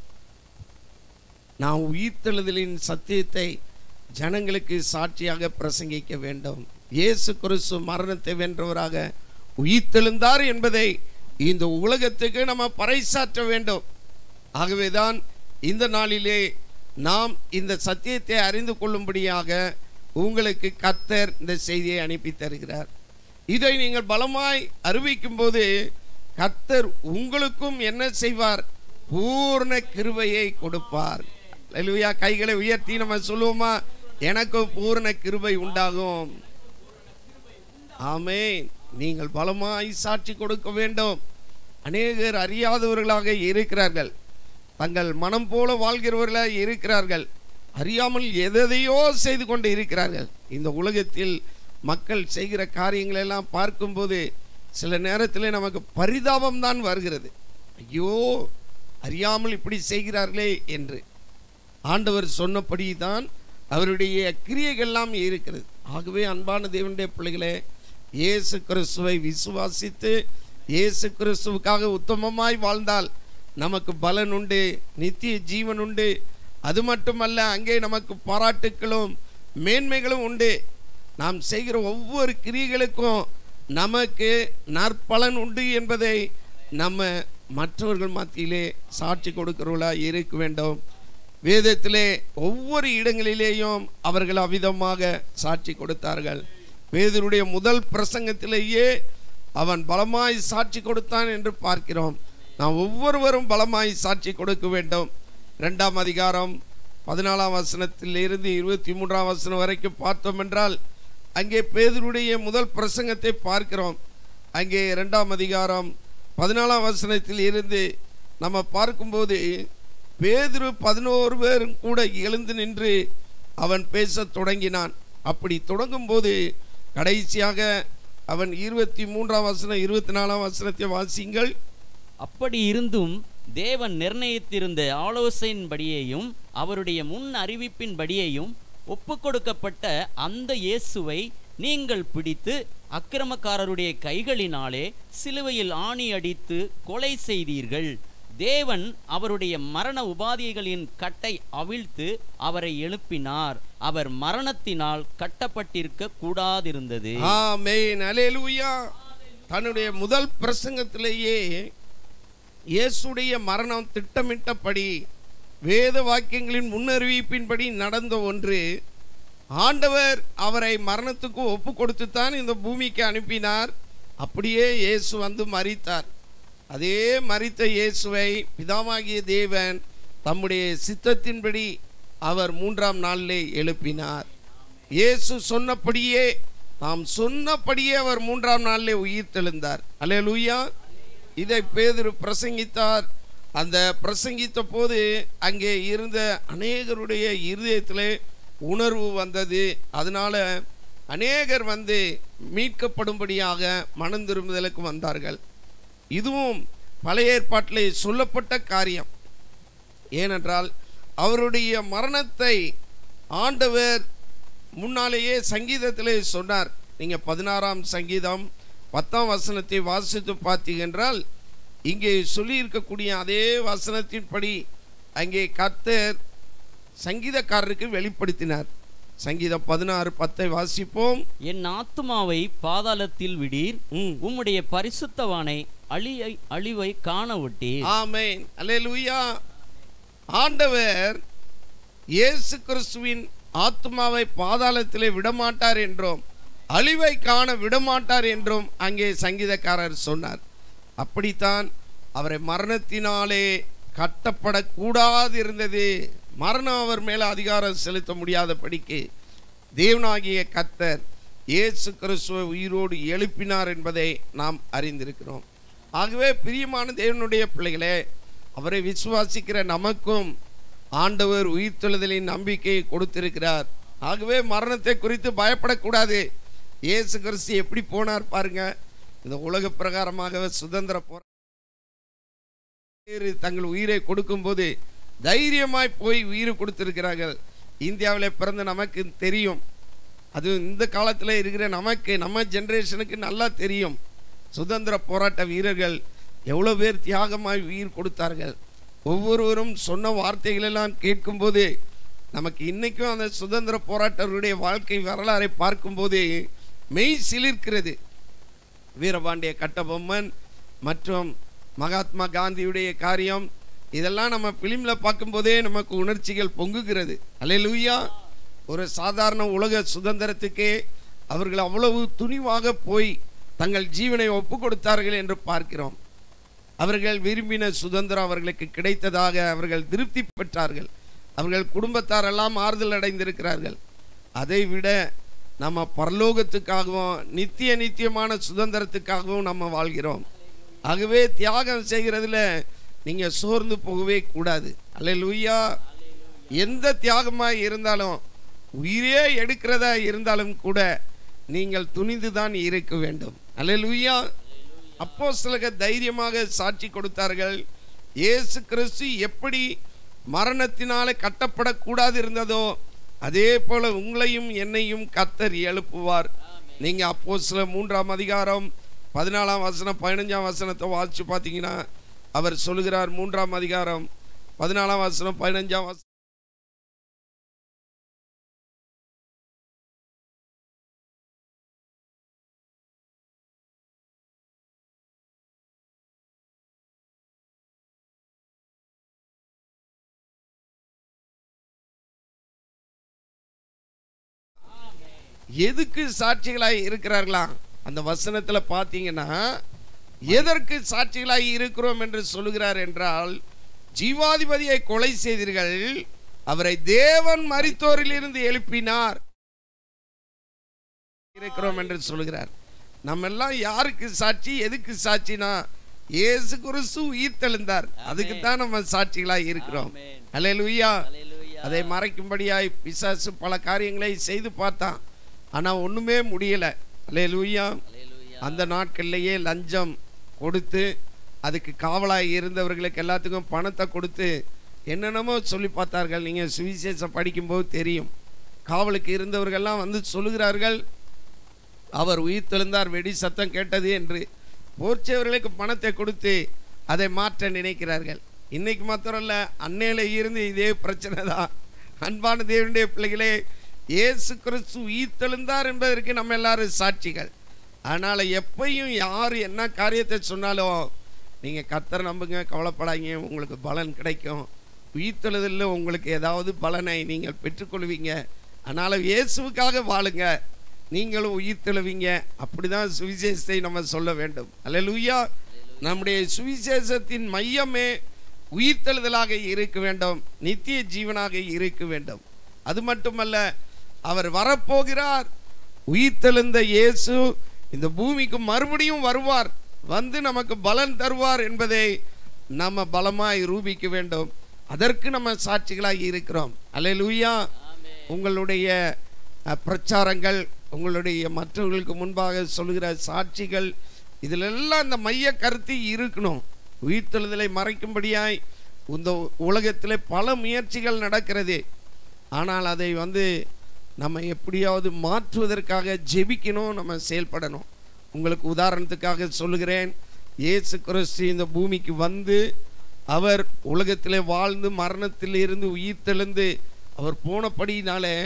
நாம் உயிர்த்தெழுதலின் சத்தியத்தை ஜனங்களுக்கு சாட்சியாக பிரசங்கிக்க வேண்டும் இயேசு கிறிஸ்து மரணத்தை வென்றவராக உயிர்த்தெழுந்தார் என்பதை இந்த உலகத்துக்கு நம்ம பறைசாற்ற வேண்டும் ஆகவேதான் இந்த நாளிலே நாம் இந்த சத்தியத்தை அறிந்து கொள்ளும்படியாக உங்களுக்கு கர்த்தர் இந்த செய்தியை அனுப்பி தருகிறார் இதை நீங்கள் பலமாய் அறிவிக்கும் போது கர்த்தர் உங்களுக்கும் என்ன செய்வார் பூர்ண கிருபையை கொடுப்பார் அல்லேலூயா கைகளை உயர்த்தி நம்ம சொல்லுவோமா எனக்கும் பூர்ண கிருபை உண்டாகும் ஆமென் நீங்கள் பலமாய் சாட்சி கொடுக்க வேண்டும் அநேகர் அறியாதவர்களாக இருக்கிறார்கள் தங்கள் மனம் போல வாழ்கிறவர்களாக இருக்கிறார்கள் அறியாமல் எதையோ செய்து கொண்டு இருக்கிறார்கள் இந்த உலகத்தில் மக்கள் செய்கிற காரியங்களை எல்லாம் பார்க்கும்போது சில நேரத்தில் நமக்கு பரிதாபம் தான் வருகிறது ஐயோ அறியாமல் இப்படி செய்கிறார்களே என்று ஆண்டவர் சொன்னபடி தான் அவருடைய கிரியைகள்லாம் இருக்கிறது ஆகவே அன்பான தேவனுடைய பிள்ளைகளே இயேசு கிறிஸ்துவை விசுவாசித்து இயேசு கிறிஸ்துவுக்காக உத்தமமாய் வாழ்ந்தால் நமக்கு பலன் உண்டு நித்திய ஜீவன் உண்டு அது மட்டுமல்ல அங்கே நமக்கு பாராட்டுக்களும் மேன்மைகளும் உண்டு நாம் செய்கிற ஒவ்வொரு கிரியைகளுக்கும் நமக்கு நற்பலன் உண்டு என்பதை நம்ம மற்றவர்கள் மத்தியிலே சாட்சி கொடுக்கிறவர்களா இருக்க வேண்டும் வேதத்திலே ஒவ்வொரு இடங்களிலேயும் அவர்கள் அவ்விதமாக சாட்சி கொடுத்தார்கள் பேதருடைய முதல் பிரசங்கத்திலேயே அவன் பலமாய் சாட்சி கொடுத்தான் என்று பார்க்கிறோம் நாம் ஒவ்வொருவரும் பலமாய் சாட்சி கொடுக்க வேண்டும் இரண்டாம் அதிகாரம் பதினாலாம் வசனத்தில் இருந்து இருபத்தி மூன்றாம் வசனம் வரைக்கும் பார்த்தோம் என்றால் அங்கே பேதருடைய முதல் பிரசங்கத்தை பார்க்கிறோம் அங்கே இரண்டாம் அதிகாரம் பதினாலாம் வசனத்தில் இருந்து நம்ம பார்க்கும்போது பேதுரு பதினோரு பேரும் கூட எழுந்து நின்று அவன் பேசத் தொடங்கினான் அப்படி தொடங்கும்போது கடைசியாக அவன் இருபத்தி மூன்றாம் வசனம் இருபத்தி நாலாம் வசனத்தை வாசிங்கள் அப்படி இருந்தும் தேவன் நிர்ணயித்திருந்த ஆலோசனையின்படியேயும் அவருடைய முன் அறிவிப்பின்படியேயும் ஒப்புக்கொடுக்கப்பட்ட அந்த இயேசுவை நீங்கள் பிடித்து அக்கிரமக்காரருடைய கைகளினாலே சிலுவையில் ஆணி அடித்து கொலை செய்தீர்கள் தேவன் அவருடைய மரண உபாதைகளின் கட்டை அவிழ்த்து அவரை எழுப்பினார் அவர் மரணத்தினால் கட்டப்பட்டிருக்க கூடாதிருந்தது ஆமென் அல்லேலூயா தன்னுடைய முதல் பிரசங்கத்திலேயே இயேசுடைய மரணம் திட்டமிட்டபடி வேத வாக்கியங்களின் முன்னறிவிப்பின்படி நடந்த ஒன்று ஆண்டவர் அவரை மரணத்துக்கு ஒப்பு கொடுத்துத்தான் இந்த பூமிக்கு அனுப்பினார் அப்படியே இயேசு வந்து மரித்தார் அதே மரித்த இயேசுவை பிதாவாகிய தேவன் தம்முடைய சித்தத்தின்படி அவர் மூன்றாம் நாளிலே எழுப்பினார் இயேசு சொன்னபடியே தாம் சொன்னபடியே அவர் மூன்றாம் நாளிலே உயிர் தெழுந்தார் அல்லேலூயா இதை பேதுரு பிரசங்கித்தார் அந்த பிரசங்கித்த போது அங்கே இருந்த அநேகருடைய இருதயத்திலே உணர்வு வந்தது அதனால அநேகர் வந்து மீட்கப்படும்படியாக மனம் திரும்புதலுக்கு வந்தார்கள் இதுவும் பழைய ஏற்பாட்டிலே சொல்லப்பட்ட காரியம் ஏனென்றால் அவருடைய மரணத்தை ஆண்டவர் முன்னாலேயே சங்கீதத்திலே சொன்னார் நீங்க பதினாறாம் சங்கீதம் பத்தாம் வசனத்தை வாசித்து பார்த்தீங்க என்றால் இங்கே சொல்லியிருக்கக்கூடிய அதே வசனத்தின்படி அங்கே கர்த்தர் சங்கீதக்காரருக்கு வெளிப்படுத்தினார் சங்கீதம் பதினாறு பத்தை வாசிப்போம் என் ஆத்துமாவை பாதாளத்தில் விடீர் ம். உம்முடைய பரிசுத்தவானை அழியை அழிவை காண விட்டீர் ஆமென் அல்லேலூயா ஆண்டவர் இயேசு கிறிஸ்துவின் ஆத்மாவை பாதாளத்திலே விடமாட்டார் என்றும் அழிவை காண விடமாட்டார் என்றும் அங்கே சங்கீதக்காரர் சொன்னார் அப்படித்தான் அவரை மரணத்தினாலே கட்டப்படக்கூடாது இருந்தது மரணம் அவர் மேலே அதிகாரம் செலுத்த முடியாதபடிக்கு தேவனாகிய கர்த்தர் இயேசு கிறிஸ்துவை உயிரோடு எழுப்பினார் என்பதை நாம் அறிந்திருக்கிறோம் ஆகவே பிரியமான தேவனுடைய பிள்ளைகளே அவரை விசுவாசிக்கிற நமக்கும் ஆண்டவர் உயிர்த்தெழுதலின் நம்பிக்கையை கொடுத்திருக்கிறார் ஆகவே மரணத்தை குறித்து பயப்படக்கூடாது இயேசு கிறிஸ்து எப்படி போனார் பாருங்க இந்த உலக பிரகாரமாக சுதந்திர போரா வேறு தங்கள் உயிரை கொடுக்கும்போது தைரியமாய் போய் உயிரை கொடுத்திருக்கிறார்கள் இந்தியாவிலே பிறந்த நமக்கு தெரியும் அது இந்த காலத்தில் இருக்கிற நமக்கு நம்ம ஜெனரேஷனுக்கு நல்லா தெரியும் சுதந்திர போராட்ட வீரர்கள் எவ்வளோ பேர் தியாகமாய் உயிர் கொடுத்தார்கள் ஒவ்வொருவரும் சொன்ன வார்த்தைகளெல்லாம் கேட்கும்போது நமக்கு இன்னைக்கும் அந்த சுதந்திர போராட்டர்களுடைய வாழ்க்கை வரலாறை பார்க்கும்போது மெய் சிலிர்க்கிறது வீரபாண்டிய கட்டபொம்மன் மற்றும் மகாத்மா காந்தியுடைய காரியம் இதெல்லாம் நம்ம பிலிமில் பார்க்கும்போதே நமக்கு உணர்ச்சிகள் பொங்குகிறது அல்லேலூயா ஒரு சாதாரண உலக சுதந்திரத்துக்கே அவர்கள் அவ்வளவு துணிவாக போய் தங்கள் ஜீவனை ஒப்பு கொடுத்தார்கள் என்று பார்க்கிறோம் அவர்கள் விரும்பின சுதந்திரம் அவர்களுக்கு கிடைத்ததாக அவர்கள் திருப்தி பெற்றார்கள் அவர்கள் குடும்பத்தாரெல்லாம் ஆறுதல் அடைந்திருக்கிறார்கள் அதை விட நம்ம பரலோகத்துக்காகவும் நித்திய நித்தியமான சுதந்திரத்துக்காகவும் நம்ம வாழ்கிறோம் ஆகவே தியாகம் செய்கிறதுல நீங்க சோர்ந்து போகவே கூடாது அல்லேலூயா எந்த தியாகமாக இருந்தாலும் உயிரே எடுக்கிறதா இருந்தாலும் கூட நீங்கள் துணிந்து தான் இருக்க வேண்டும் அல்லேலூயா அப்போ தைரியமாக சாட்சி கொடுத்தார்கள் இயேசு கிறிஸ்து எப்படி மரணத்தினாலே கட்டப்படக்கூடாது இருந்ததோ அதே போல உங்களையும் என்னையும் கத்தர் எழுப்புவார் நீங்க அப்போ சில மூன்றாம் அதிகாரம் பதினாலாம் வசனம் பதினஞ்சாம் வசனத்தை வாசிச்சு பார்த்தீங்கன்னா அவர் சொல்லுகிறார் மூன்றாம் அதிகாரம் பதினாலாம் வசனம் பதினஞ்சாம் வசனம் எதுக்கு சாட்சிகளாய் இருக்கிறார்களா அந்த வசனத்துல பார்த்தீங்கன்னா எதற்கு சாட்சிகளாய் இருக்கிறோம் என்று சொல்லுகிறார் என்றால் ஜீவாதிபதியை கொலை செய்தீர்கள் அவரை தேவன் மரித்தோரில் இருந்து எழுப்பினார் இருக்கிறோம் என்று சொல்லுகிறார் நம்ம எல்லாம் யாருக்கு சாட்சி எதுக்கு சாட்சினா இயேசு கிறிஸ்து உயிர் தெழுந்தார் அதுக்கு தான் நம்ம சாட்சிகளாய் இருக்கிறோம் அல்லேலூயா அதை மறைக்கும்படியாய் பிசாசு பல காரியங்களை செய்து பார்த்தான் ஆனா ஒண்ணுமே முடியல அல்லேலூயா அந்த நாட்கள்லயே லஞ்சம் கொடுத்து அதுக்கு காவலாய் இருந்தவர்களுக்கு எல்லாத்துக்கும் பணத்தை கொடுத்து என்னென்னமோ சொல்லி பார்த்தார்கள் நீங்க சுவிசேஷம் படிக்கும்போது தெரியும் காவலுக்கு இருந்தவர்கள்லாம் வந்து சொல்லுகிறார்கள் அவர் உயிர் தெழுந்தார் வெடி சத்தம் கேட்டது என்று போர்ச்சவர்களுக்கு பணத்தை கொடுத்து அதை மாற்ற நினைக்கிறார்கள் இன்னைக்கு மாத்திரம் இல்ல அன்னையில இருந்து இதே பிரச்சனை தான் அன்பான தேவனுடைய பிள்ளைகளே இயேசு கிறிஸ்து உயிர் தெழுந்தார் என்பதற்கு நம்ம எல்லாரும் சாட்சிகள் அதனால எப்பயும் யார் என்ன காரியத்தை சொன்னாலும் நீங்க கர்த்தரை நம்புங்க கவலைப்படாதீங்க உங்களுக்கு பலன் கிடைக்கும் உயிர்த்தெழுதலில் உங்களுக்கு ஏதாவது பலனை நீங்கள் பெற்றுக்கொள்வீங்க அதனால இயேசுவுக்காக வாழுங்க நீங்களும் உயிர்த்தெழுவீங்க அப்படிதான் சுவிசேஷத்தை நம்ம சொல்ல வேண்டும் அல்லேலூயா நம்முடைய சுவிசேஷத்தின் மையமே உயிர்த்தெழுதலாக இருக்க வேண்டும் நித்திய ஜீவனாக இருக்க வேண்டும் அது மட்டுமல்ல அவர் வரப்போகிறார் உயிர்த்தெழுந்த இயேசு இந்த பூமிக்கு மறுபடியும் வருவார் வந்து நமக்கு பலன் தருவார் என்பதை நம்ம பலமாய் ரூபிக்க வேண்டும் அதற்கு நம்ம சாட்சிகளாகி இருக்கிறோம் அல்லேலூயா உங்களுடைய அஹ், பிரச்சாரங்கள் உங்களுடைய மற்றவர்களுக்கு முன்பாக சொல்லுகிற சாட்சிகள் இதிலெல்லாம் இந்த மைய கருத்து இருக்கணும் உயிர்த்தெழுதலை மறைக்கும்படியாய் இந்த உலகத்தில் பல முயற்சிகள் நடக்கிறது ஆனால் அதை வந்து நம்ம எப்படியாவது மாற்றுவதற்காக ஜெபிக்கணும் நம்ம செயல்படணும் உங்களுக்கு உதாரணத்துக்காக சொல்லுகிறேன் இயேசு கிறிஸ்து இந்த பூமிக்கு வந்து அவர் உலகத்திலே வாழ்ந்து மரணத்தில் இருந்து உயிர் தெழுந்து அவர் போனபடினாலே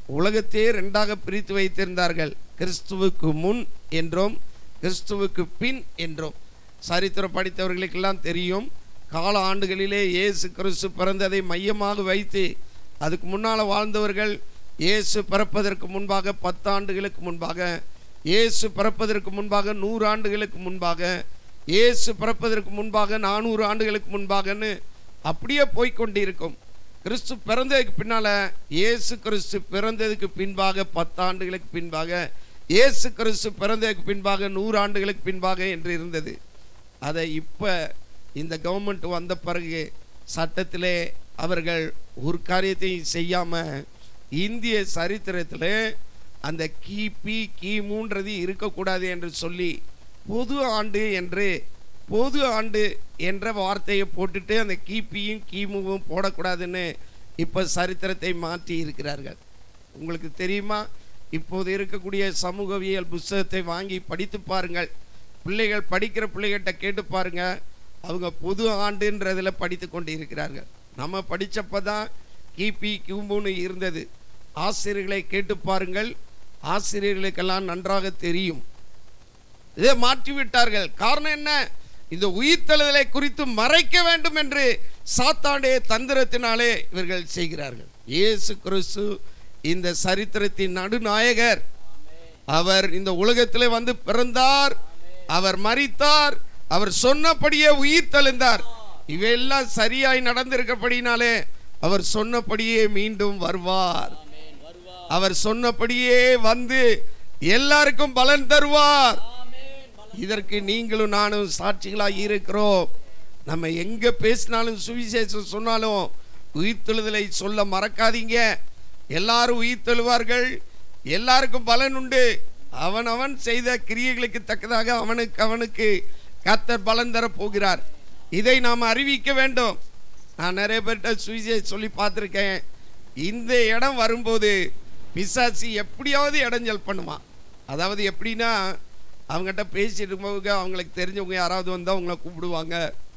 உலகத்தையே ரெண்டாக பிரித்து வைத்திருந்தார்கள் கிறிஸ்துவுக்கு முன் என்றும் கிறிஸ்துவுக்கு பின் என்றும் சரித்திரம் படித்தவர்களுக்கெல்லாம் தெரியும் கால ஆண்டுகளிலே இயேசு கிறிஸ்து பிறந்ததை மையமாக வைத்து அதுக்கு முன்னால் வாழ்ந்தவர்கள் இயேசு பிறப்பதற்கு முன்பாக பத்தாண்டுகளுக்கு முன்பாக இயேசு பிறப்பதற்கு முன்பாக நூறு ஆண்டுகளுக்கு முன்பாக இயேசு பிறப்பதற்கு முன்பாக நானூறு ஆண்டுகளுக்கு முன்பாகன்னு அப்படியே போய்க்கொண்டிருக்கும் கிறிஸ்து பிறந்ததுக்கு பின்னால இயேசு கிறிஸ்து பிறந்ததுக்கு பின்பாக பத்தாண்டுகளுக்கு பின்பாக இயேசு கிறிஸ்து பிறந்ததுக்கு பின்பாக நூறு ஆண்டுகளுக்கு பின்பாக என்று இருந்தது அதை இப்போ இந்த கவர்மெண்ட் வந்த பிறகு சட்டத்திலே அவர்கள் ஒரு காரியத்தையும் செய்யாமல் இந்திய சரித்திரத்தில் அந்த கிபி கிமுன்றது இருக்கக்கூடாது என்று சொல்லி பொது ஆண்டு என்று பொது ஆண்டு என்ற வார்த்தையை போட்டுட்டு அந்த கிபியும் கிமுவும் போடக்கூடாதுன்னு இப்போ சரித்திரத்தை மாற்றி இருக்கிறார்கள் உங்களுக்கு தெரியுமா இப்போது இருக்கக்கூடிய சமூகவியல் புஸ்தகத்தை வாங்கி படித்து பாருங்கள் பிள்ளைகள் படிக்கிற பிள்ளைகிட்ட கேட்டு பாருங்க அவங்க பொது ஆண்டுன்றதில் படித்து கொண்டு இருக்கிறார்கள் நம்ம படித்தப்போ தான் கிபி கிமுன்னு இருந்தது ஆசிரியர்களை கேட்டு பாருங்கள் ஆசிரியர்களுக்கெல்லாம் நன்றாக தெரியும் இதை மாற்றி விட்டார்கள் காரணம் என்ன இந்த உயிர்த்தெழுதலை குறித்து மறைக்க வேண்டும் என்று சாத்தாண்டே தந்திரத்தினாலே இவர்கள் செய்கிறார்கள் இயேசு கிறிஸ்து இந்த சரித்திரத்தின் நடுநாயகர் அவர் இந்த உலகத்திலே வந்து பிறந்தார் அவர் மரித்தார் அவர் சொன்னபடியே உயிர் தெழுந்தார் இவையெல்லாம் சரியாய் நடந்திருக்கப்படினாலே அவர் சொன்னபடியே மீண்டும் வருவார் அவர் சொன்னபடியே வந்து எல்லாருக்கும் பலன் தருவார் இதற்கு நீங்களும் நானும் சாட்சிகளாக இருக்கிறோம் நம்ம எங்க பேசினாலும் சுவிசேஷம் சொன்னாலும் உயிர்த்தெழுதலை சொல்ல மறக்காதீங்க எல்லாரும் உயிர்த்தெழுவார்கள் எல்லாருக்கும் பலன் உண்டு அவன் அவன் செய்த கிரியைகளுக்கு தக்கதாக அவனுக்கு அவனுக்கு கத்தர் பலன் தரப் போகிறார் இதை நாம் அறிவிக்க வேண்டும் நான் நிறைய பேர்கிட்ட சுவிசேஷம் சொல்லி பார்த்துருக்கேன் இந்த இடம் வரும்போது பிசாசி எப்படியாவது இடைஞ்சல் பண்ணுவான் அதாவது எப்படின்னா அவங்ககிட்ட பேசிட்டு இருக்கும்போது அவங்களுக்கு தெரிஞ்சவங்க யாராவது வந்து அவங்கள கூப்பிடுவாங்க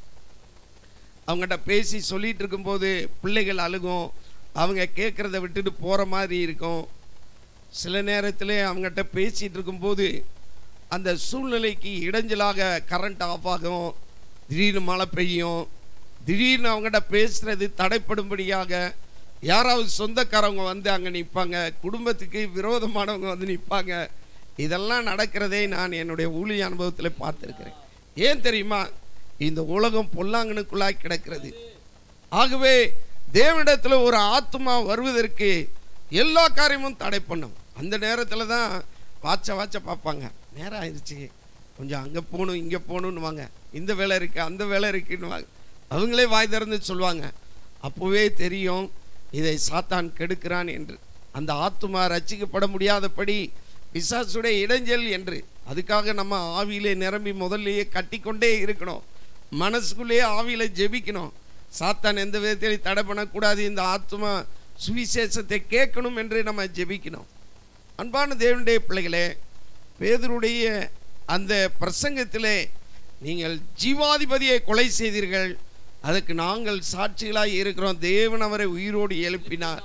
அவங்ககிட்ட பேசி சொல்லிட்டு இருக்கும்போது பிள்ளைகள் அழுகும் அவங்க கேட்குறத விட்டுட்டு போகிற மாதிரி இருக்கும் சில நேரத்தில் அவங்ககிட்ட பேசிகிட்டு இருக்கும்போது அந்த சூழ்நிலைக்கு இடைஞ்சலாக கரண்ட் ஆஃப் ஆகும் திடீர்னு மழை பெய்யும் திடீர்னு அவங்ககிட்ட பேசுறது தடைப்படும்படியாக யாராவது சொந்தக்காரவங்க வந்து அங்கே நிற்பாங்க குடும்பத்துக்கு விரோதமானவங்க வந்து நிற்பாங்க இதெல்லாம் நடக்கிறதே நான் என்னுடைய ஊழிய அனுபவத்தில் பார்த்துருக்கிறேன் ஏன் தெரியுமா இந்த உலகம் பொல்லாங்கனுக்குள்ளாய் கிடக்கிறது ஆகவே தேவனிடத்தில் ஒரு ஆத்மா வருவதற்கு எல்லா காரியமும் தடை பண்ணும் அந்த நேரத்தில் தான் வாச்ச வாச்ச பார்ப்பாங்க நேரம் ஆயிடுச்சு கொஞ்சம் அங்கே போகணும் இங்கே போகணுன்னுவாங்க இந்த வேலை இருக்குது அந்த வேலை இருக்குன்னுவாங்க அவங்களே வாய் திறந்து சொல்லுவாங்க அப்போவே தெரியும் இதை சாத்தான் கெடுக்கிறான் என்று அந்த ஆத்துமா ரட்சிக்கப்பட முடியாதபடி பிசாசுடைய இடைஞ்சல் என்று அதுக்காக நம்ம ஆவியிலே நிரம்பி முதல்லையே கட்டிக்கொண்டே இருக்கணும் மனசுக்குள்ளேயே ஆவியில ஜெபிக்கணும் சாத்தான் எந்த விதத்திலையும் தடை பண்ணக்கூடாது இந்த ஆத்மா சுவிசேஷத்தை கேட்கணும் என்று நம்ம ஜெபிக்கணும் அன்பான தேவனுடைய பிள்ளைகளே பேதருடைய அந்த பிரசங்கத்திலே நீங்கள் ஜீவாதிபதியை கொலை செய்தீர்கள் அதுக்கு நாங்கள் சாட்சிகளாய் இருக்கிறோம் தேவன் அவரை உயிரோடு எழுப்பினார்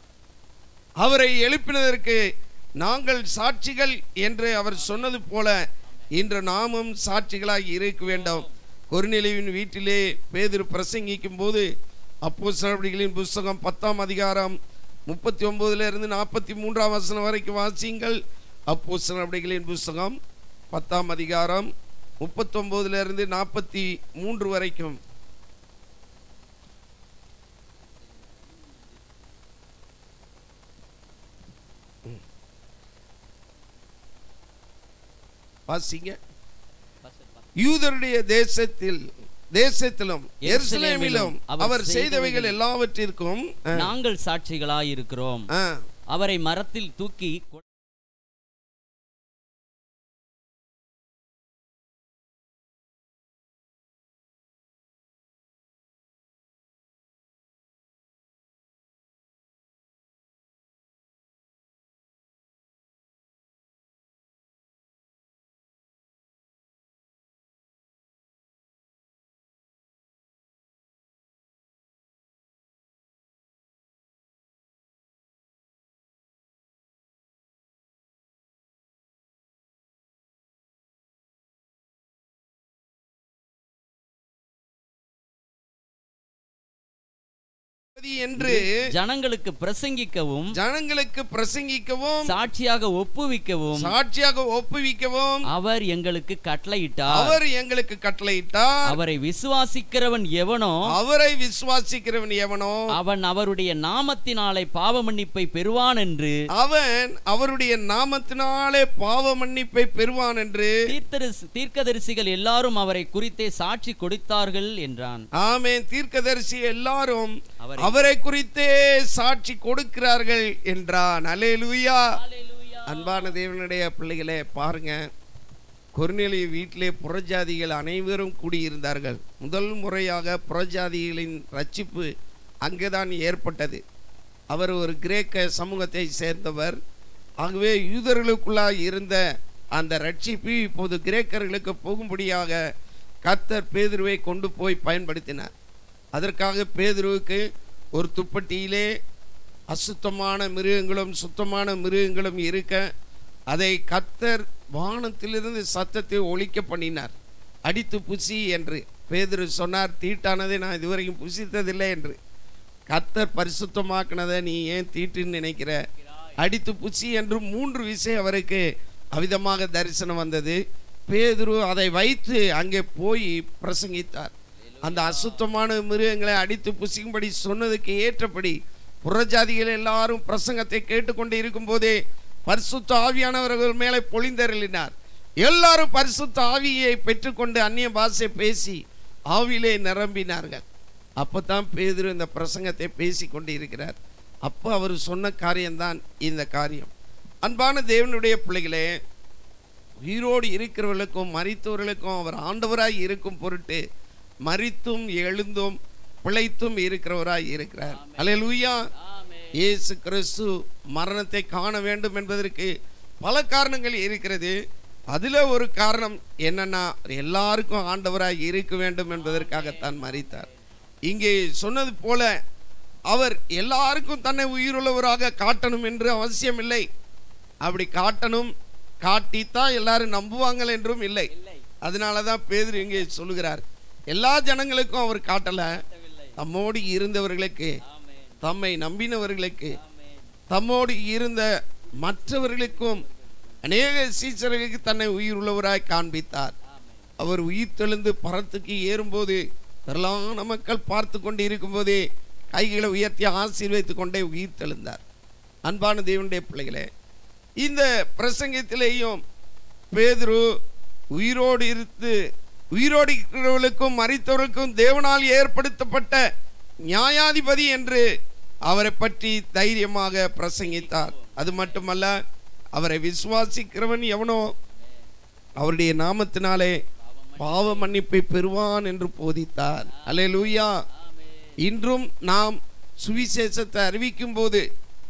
அவரை எழுப்பினதற்கு நாங்கள் சாட்சிகள் என்று அவர் சொன்னது போல இன்று நாமும் சாட்சிகளாய் இருக்க வேண்டும் கொருநிலைவின் வீட்டிலே பேதிரு பிரசங்கிக்கும் போது அப்போ புஸ்தகம் பத்தாம் அதிகாரம் முப்பத்தி ஒன்பதுல இருந்து நாற்பத்தி மூன்றாம் வசனம் வரைக்கும் வாசியுங்கள் அப்போ புஸ்தகம் பத்தாம் அதிகாரம் முப்பத்தொன்பதுல இருந்து நாற்பத்தி மூன்று வரைக்கும் வாசிங்க யூதருடைய தேசத்தில் தேசத்திலும் எருசலேமிலும் அவர் செய்தவைகள் எல்லாவற்றிற்கும் அஹ், நாங்கள் சாட்சிகளாயிருக்கிறோம் அஹ், அவரை மரத்தில் தூக்கி என்று ஜனங்களுக்கு பிரசங்கிக்கவும் ஜனங்களுக்கு பிரசங்கிக்கவும் சாட்சியாக ஒப்புவிக்கவும் சாட்சியாக ஒப்புவிக்கவும் அவர் எங்களுக்கு கட்டளையிட்டார் அவர் எங்களுக்கு கட்டளையிட்டார் அவரை விசுவாசிக்கிறவன் எவனோ அவரை விசுவாசிக்கிறவன் எவனோ அவன் அவருடைய நாமத்தினாலே பாவ மன்னிப்பை பெறுவான் என்று அவன் அவருடைய நாமத்தினாலே பாவ மன்னிப்பை பெறுவான் என்று தீர்த்தரிசி- தீர்க்கதரிசிகள் எல்லாரும் அவரை குறித்தே சாட்சி கொடுத்தார்கள் என்றான் ஆமென் தீர்க்கதரிசி எல்லாரும் அவரை- அவரை குறித்தே சாட்சி கொடுக்கிறார்கள் என்றான் அலேலூயா அன்பான தேவனுடைய பிள்ளைகளே பாருங்க கொர்நேலிய வீட்டிலே புறஜாதிகள் அனைவரும் கூடியிருந்தார்கள் முதல் முறையாக புறஜாதிகளின் ரட்சிப்பு அங்கேதான் ஏற்பட்டது அவர் ஒரு கிரேக்க சமூகத்தை சேர்ந்தவர் ஆகவே யூதர்களுக்குள்ளாய் இருந்த அந்த ரட்சிப்பு இப்போது கிரேக்கர்களுக்கு போகும்படியாக கர்த்தர் பேதுருவை கொண்டு போய் பயன்படுத்தினார் அதற்காக பேதுருவுக்கு ஒரு துப்பட்டியிலே அசுத்தமான மிருகங்களும் சுத்தமான மிருகங்களும் இருக்க அதை கர்த்தர் வானத்திலிருந்து சத்தத்தை ஒழிக்க பண்ணினார் அடித்து புசி என்று பேதுரு சொன்னார் தீட்டானதை நான் இதுவரைக்கும் புசித்ததில்லை என்று கர்த்தர் பரிசுத்தமாக்கினதை நீ ஏன் தீட்டுன்னு நினைக்கிற அடித்து புசி என்று மூன்று விஷயம் அவருக்கு அவிதமாக தரிசனம் வந்தது பேதுரு அதை வைத்து அங்கே போய் பிரசங்கித்தார் அந்த அசுத்தமான மிருகங்களை அடித்து புசிக்கும்படி சொன்னதுக்கு ஏற்றபடி புறஜாதிகள் எல்லாரும் பிரசங்கத்தை கேட்டுக்கொண்டு இருக்கும்போதே பரிசுத்த ஆவியானவர்கள் மேலே பொழிந்தருளினார் எல்லாரும் பரிசுத்த ஆவியை பெற்றுக்கொண்டு அந்நிய பாஷை பேசி ஆவியிலே நிரம்பினார்கள் அப்பதான் பேதுரு இந்த பிரசங்கத்தை பேசி கொண்டு இருக்கிறார் அப்போ அவர் சொன்ன காரியம்தான் இந்த காரியம் அன்பான தேவனுடைய பிள்ளைகளே உயிரோடு இருக்கிறவர்களுக்கும் மரித்தவர்களுக்கும் அவர் ஆண்டவராய் இருக்கும் பொருட்டு மரித்தும் எழுந்தும் பிழைத்தும் இருக்கிறவராய் இருக்கிறார் அல்லேலூயா இயேசு கிறிஸ்து மரணத்தை காண வேண்டும் என்பதற்கு பல காரணங்கள் இருக்கிறது அதுல ஒரு காரணம் என்னன்னா எல்லாருக்கும் ஆண்டவராய் இருக்க வேண்டும் என்பதற்காகத்தான் மரித்தார் இங்கே சொன்னது போல அவர் எல்லாருக்கும் தன்னை உயிருள்ளவராக காட்டணும் என்று அவசியமில்லை அப்படி காட்டணும் காட்டித்தான் எல்லாரும் நம்புவாங்கள் என்றும் இல்லை அதனால தான் பேதுரு இங்கே சொல்லுகிறார் எல்லா ஜனங்களுக்கும் அவர் காட்டல தம்மோடு இருந்தவர்களுக்கு தம்மை நம்பினவர்களுக்கு தம்மோடு இருந்த மற்றவர்களுக்கும் அநேக சீச்சர்களுக்கு தன்னை உயிர் உள்ளவராய் காண்பித்தார் அவர் உயிர் தெழுந்து பரத்துக்கு ஏறும்போது திரளான மக்கள் பார்த்து கொண்டு இருக்கும்போதே கைகளை உயர்த்தி ஆசீர்வதித்துக் கொண்டே உயிர் தெழுந்தார் அன்பான தேவனுடைய பிள்ளைகளே இந்த பிரசங்கத்திலேயும் பேதுரு உயிரோடு இருந்து உயிரோடு இருக்கிறவர்களுக்கும் மறித்தவர்களுக்கும் தேவனால் ஏற்படுத்தப்பட்ட நியாயாதிபதி என்று அவரை பற்றி தைரியமாக பிரசங்கித்தார் அது மட்டுமல்ல அவரை விசுவாசிக்கிறவன் எவனோ அவருடைய நாமத்தினாலே பாவ மன்னிப்பை பெறுவான் என்று போதித்தார் அல்லேலூயா இன்றும் நாம் சுவிசேஷத்தை அறிவிக்கும் போது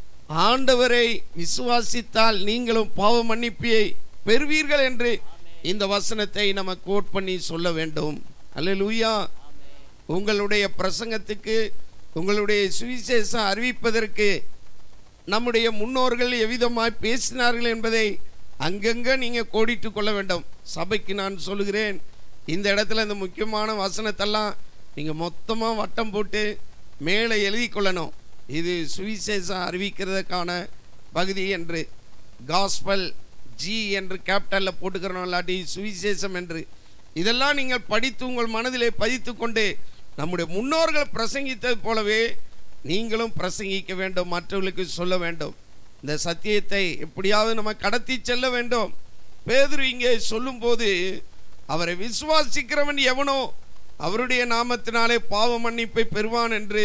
ஆண்டவரை விசுவாசித்தால் நீங்களும் பாவ மன்னிப்பை பெறுவீர்கள் என்று இந்த வசனத்தை நம்ம கோட் பண்ணி சொல்ல வேண்டும் அல்லேலூயா உங்களுடைய பிரசங்கத்துக்கு உங்களுடைய சுவிசேஷம் அறிவிப்பதற்கு நம்முடைய முன்னோர்கள் எவ்விதமாய் பேசினார்கள் என்பதை அங்கங்க நீங்க கோடிட்டு கொள்ள வேண்டும் சபைக்கு நான் சொல்லுகிறேன் இந்த இடத்துல இந்த முக்கியமான வசனத்தெல்லாம் நீங்க மொத்தமா வட்டம் போட்டு மேலே எழுதி கொள்ளணும் இது சுவிசேஷம் அறிவிக்கிறதுக்கான பகுதி என்று காஸ்பல் ஜி என்று கேப்டல்ல போட்டுக்கிறோம் இல்லாட்டி சுவிசேஷம் என்று இதெல்லாம் நீங்கள் படித்து உங்கள் மனதிலே பதித்து கொண்டு நம்முடைய முன்னோர்கள் பிரசங்கித்தது போலவே நீங்களும் பிரசங்கிக்க வேண்டும் மற்றவர்களுக்கு சொல்ல வேண்டும் இந்த சத்தியத்தை எப்படியாவது நம்ம கடத்தி செல்ல வேண்டும் பேதுரு இங்கே சொல்லும்போது அவரை விசுவாசிக்கிறவன் எவனோ அவருடைய நாமத்தினாலே பாவ மன்னிப்பை பெறுவான் என்று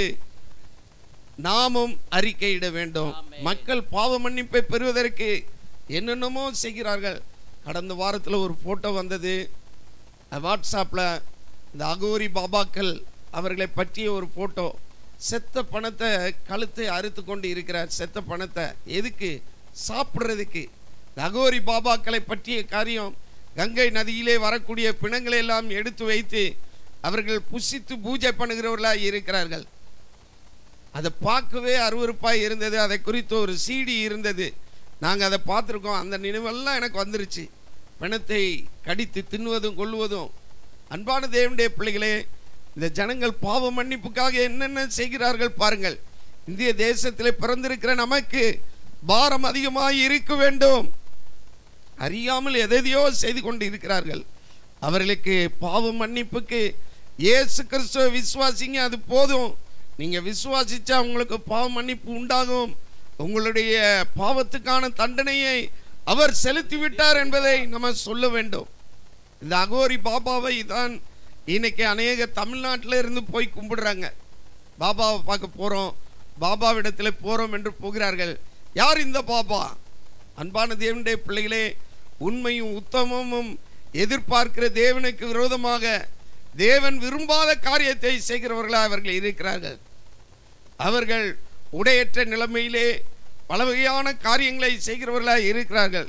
நாமும் அறிக்கையிட வேண்டும் மக்கள் பாவ மன்னிப்பை பெறுவதற்கு என்னென்னமோ செய்கிறார்கள் கடந்த வாரத்தில் ஒரு ஃபோட்டோ வந்தது வாட்ஸ்அப்பில் இந்த அகோரி பாபாக்கள் அவர்களை பற்றிய ஒரு ஃபோட்டோ செத்த பணத்தை கழுத்தை அறுத்து கொண்டு இருக்கிறார் செத்த பணத்தை எதுக்கு சாப்பிட்றதுக்கு இந்த அகோரி பாபாக்களை பற்றிய காரியம் கங்கை நதியிலே வரக்கூடிய பிணங்களை எல்லாம் எடுத்து வைத்து அவர்கள் புசித்து பூஜை பண்ணுகிறவர்களாக இருக்கிறார்கள் அதை பார்க்கவே அருவருப்பாக இருந்தது அதை குறித்து ஒரு சீடி இருந்தது நாங்கள் அதை பார்த்துருக்கோம் அந்த நினைவெல்லாம் எனக்கு வந்துருச்சு பிணத்தை கடித்து தின்னுவதும் கொள்வதும் அன்பான தேவனுடைய பிள்ளைகளே இந்த ஜனங்கள் பாவ மன்னிப்புக்காக என்னென்ன செய்கிறார்கள் பாருங்கள் இந்திய தேசத்திலே பிறந்திருக்கிற நமக்கு பாரம் அதிகமாக இருக்க வேண்டும் அறியாமல் எதையோ செய்து கொண்டு இருக்கிறார்கள் அவர்களுக்கு பாவ மன்னிப்புக்கு இயேசு கிறிஸ்துவ விசுவாசிங்க அது போதும் நீங்க விசுவாசிச்சா உங்களுக்கு பாவ மன்னிப்பு உண்டாகும் உங்களுடைய பாவத்துக்கான தண்டனையை அவர் செலுத்தி விட்டார் என்பதை நம்ம சொல்ல வேண்டும் இந்த அகோரி பாபாவை தான் இன்னைக்கு அநேக தமிழ்நாட்டில் இருந்து போய் கும்பிடுறாங்க பாபாவை பார்க்க போறோம் பாபாவிடத்தில் போறோம் என்று போகிறார்கள் யார் இந்த பாபா அன்பான தேவனுடைய பிள்ளைகளே உண்மையும் உத்தமமும் எதிர்பார்க்கிற தேவனுக்கு விரோதமாக தேவன் விரும்பாத காரியத்தை செய்கிறவர்களாக அவர்கள் இருக்கிறார்கள் அவர்கள் உடையற்ற நிலைமையிலே பல வகையான காரியங்களை செய்கிறவர்களாக இருக்கிறார்கள்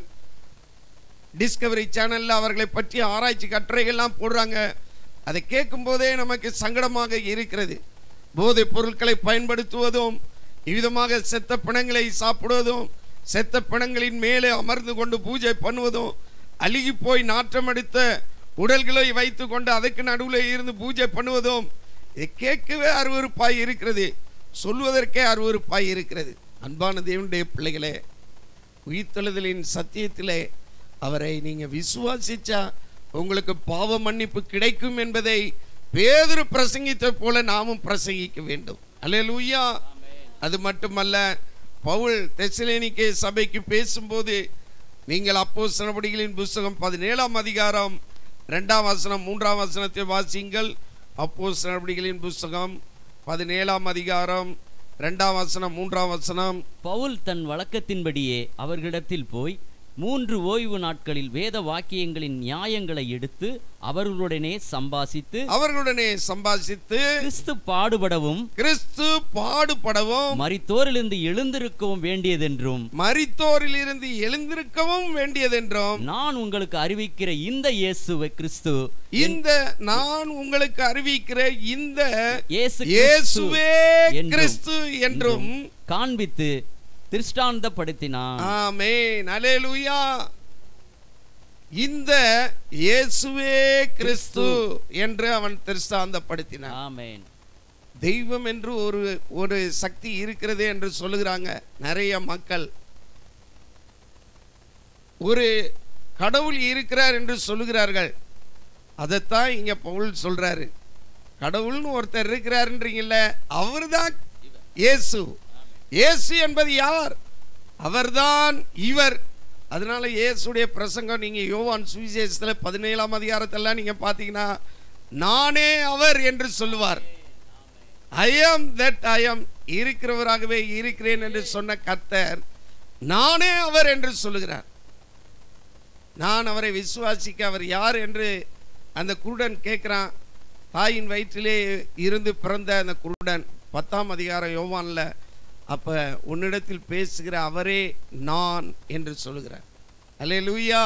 டிஸ்கவரி சேனல்ல அவர்களை பற்றி ஆராய்ச்சி கட்டுரைகள்லாம் போடுறாங்க அதை கேட்கும் போதே நமக்கு சங்கடமாக இருக்கிறது போதைப் பொருட்களை பயன்படுத்துவதும் இவ்விதமாக செத்த பிணங்களை சாப்பிடுவதும் செத்த பிணங்களின் மேலே அமர்ந்து கொண்டு பூஜை பண்ணுவதும் அழுகி போய் நாற்றம் எடுத்த உடல்களை வைத்து கொண்டு அதுக்கு நடுவில் இருந்து பூஜை பண்ணுவதும் இதை கேட்கவே அருவருப்பாய் இருக்கிறது சொல்வதற்கே அருவருப்பாய் இருக்கிறது அன்பான தேவனுடைய பிள்ளைகளே உயிர்த்தெழுதலின் சத்தியத்திலே அவரை நீங்க விசுவாசிச்சா உங்களுக்கு பாவ மன்னிப்பு கிடைக்கும் என்பதை பேதுரு பிரசங்கித்த போல நாமும் பிரசங்கிக்க வேண்டும் அல்லேலூயா அது மட்டுமல்ல பவுல் தெசலேனிக்கே சபைக்கு பேசும்போது நீங்கள் அப்போஸ்தலர் நடவடிக்கைகளின் புஸ்தகம் பதினேழாம் அதிகாரம் ரெண்டாம் வசனம் மூன்றாம் வசனத்தை வாசிங்கள் அப்போஸ்தலர் நடவடிக்கைகளின் புஸ்தகம் பதினேழாம் அதிகாரம் ரெண்டாம் வசனம் மூன்றாம் வசனம் பவுல் தன் வழக்கத்தின்படியே அவர்களிடத்தில் போய் மூன்று ஓய்வு நாட்களில் வேத வாக்கியங்களின் நியாயங்களை எடுத்து அவர்களுடனே சம்பாசித்து அவர்களுடனே சம்பாசித்து கிறிஸ்து பாடுபடவும் கிறிஸ்து பாடுபடவும் மரித்தோரிலிருந்து எழுந்திருக்கவும் வேண்டியதென்றும் மரித்தோரில் இருந்து எழுந்திருக்கவும் வேண்டியதென்றும் நான் உங்களுக்கு அறிவிக்கிற இந்த இயேசுவை கிறிஸ்து இந்த நான் உங்களுக்கு அறிவிக்கிற இந்த இயேசு இயேசுவே என்றும் கிறிஸ்து என்றும் காண்பித்து திருஷ்டாந்தப்படுத்தினான் ஆமென் அல்லேலூயா இந்த இயேசுவே கிறிஸ்து என்று அவன் திருஷ்டாந்தப்படுத்தினான் ஆமென் தெய்வம் என்று ஒரு ஒரு சக்தி இருக்கிறது என்று சொல்லுகிறாங்க நிறைய மக்கள் ஒரு கடவுள் இருக்கிறார் என்று சொல்லுகிறார்கள் அதைத்தான் இங்க பவுல் சொல்றாரு கடவுள்னு ஒருத்தர் இருக்கிறாருன்றீங்கல்ல அவர்தான் இயேசு இயேசு என்பது யார் அவர்தான் இவர் அதனால இயேசுடைய பிரசங்கம் நீங்க யோவான் சுவிசேஷத்துல பதினேழாம் அதிகாரத்தெல்லாம் நீங்க பாத்தீங்கன்னா நானே அவர் என்று சொல்லுவார் ஐ ஆம் தட் ஐ ஆம் இருக்கிறவராகவே இருக்கிறேன் என்று சொன்ன கர்த்தர் நானே அவர் என்று சொல்லுகிறார் நான் அவரை விசுவாசிக்க அவர் யார் என்று அந்த குருடன் கேட்குறான் தாயின் வயிற்றிலே இருந்து பிறந்த அந்த குருடன் பத்தாம் அதிகாரம் யோவான்ல அப்ப உன்னிடத்தில் பேசுகிற அவரே நான் என்று சொல்லுகிறார் அல்லே லூயா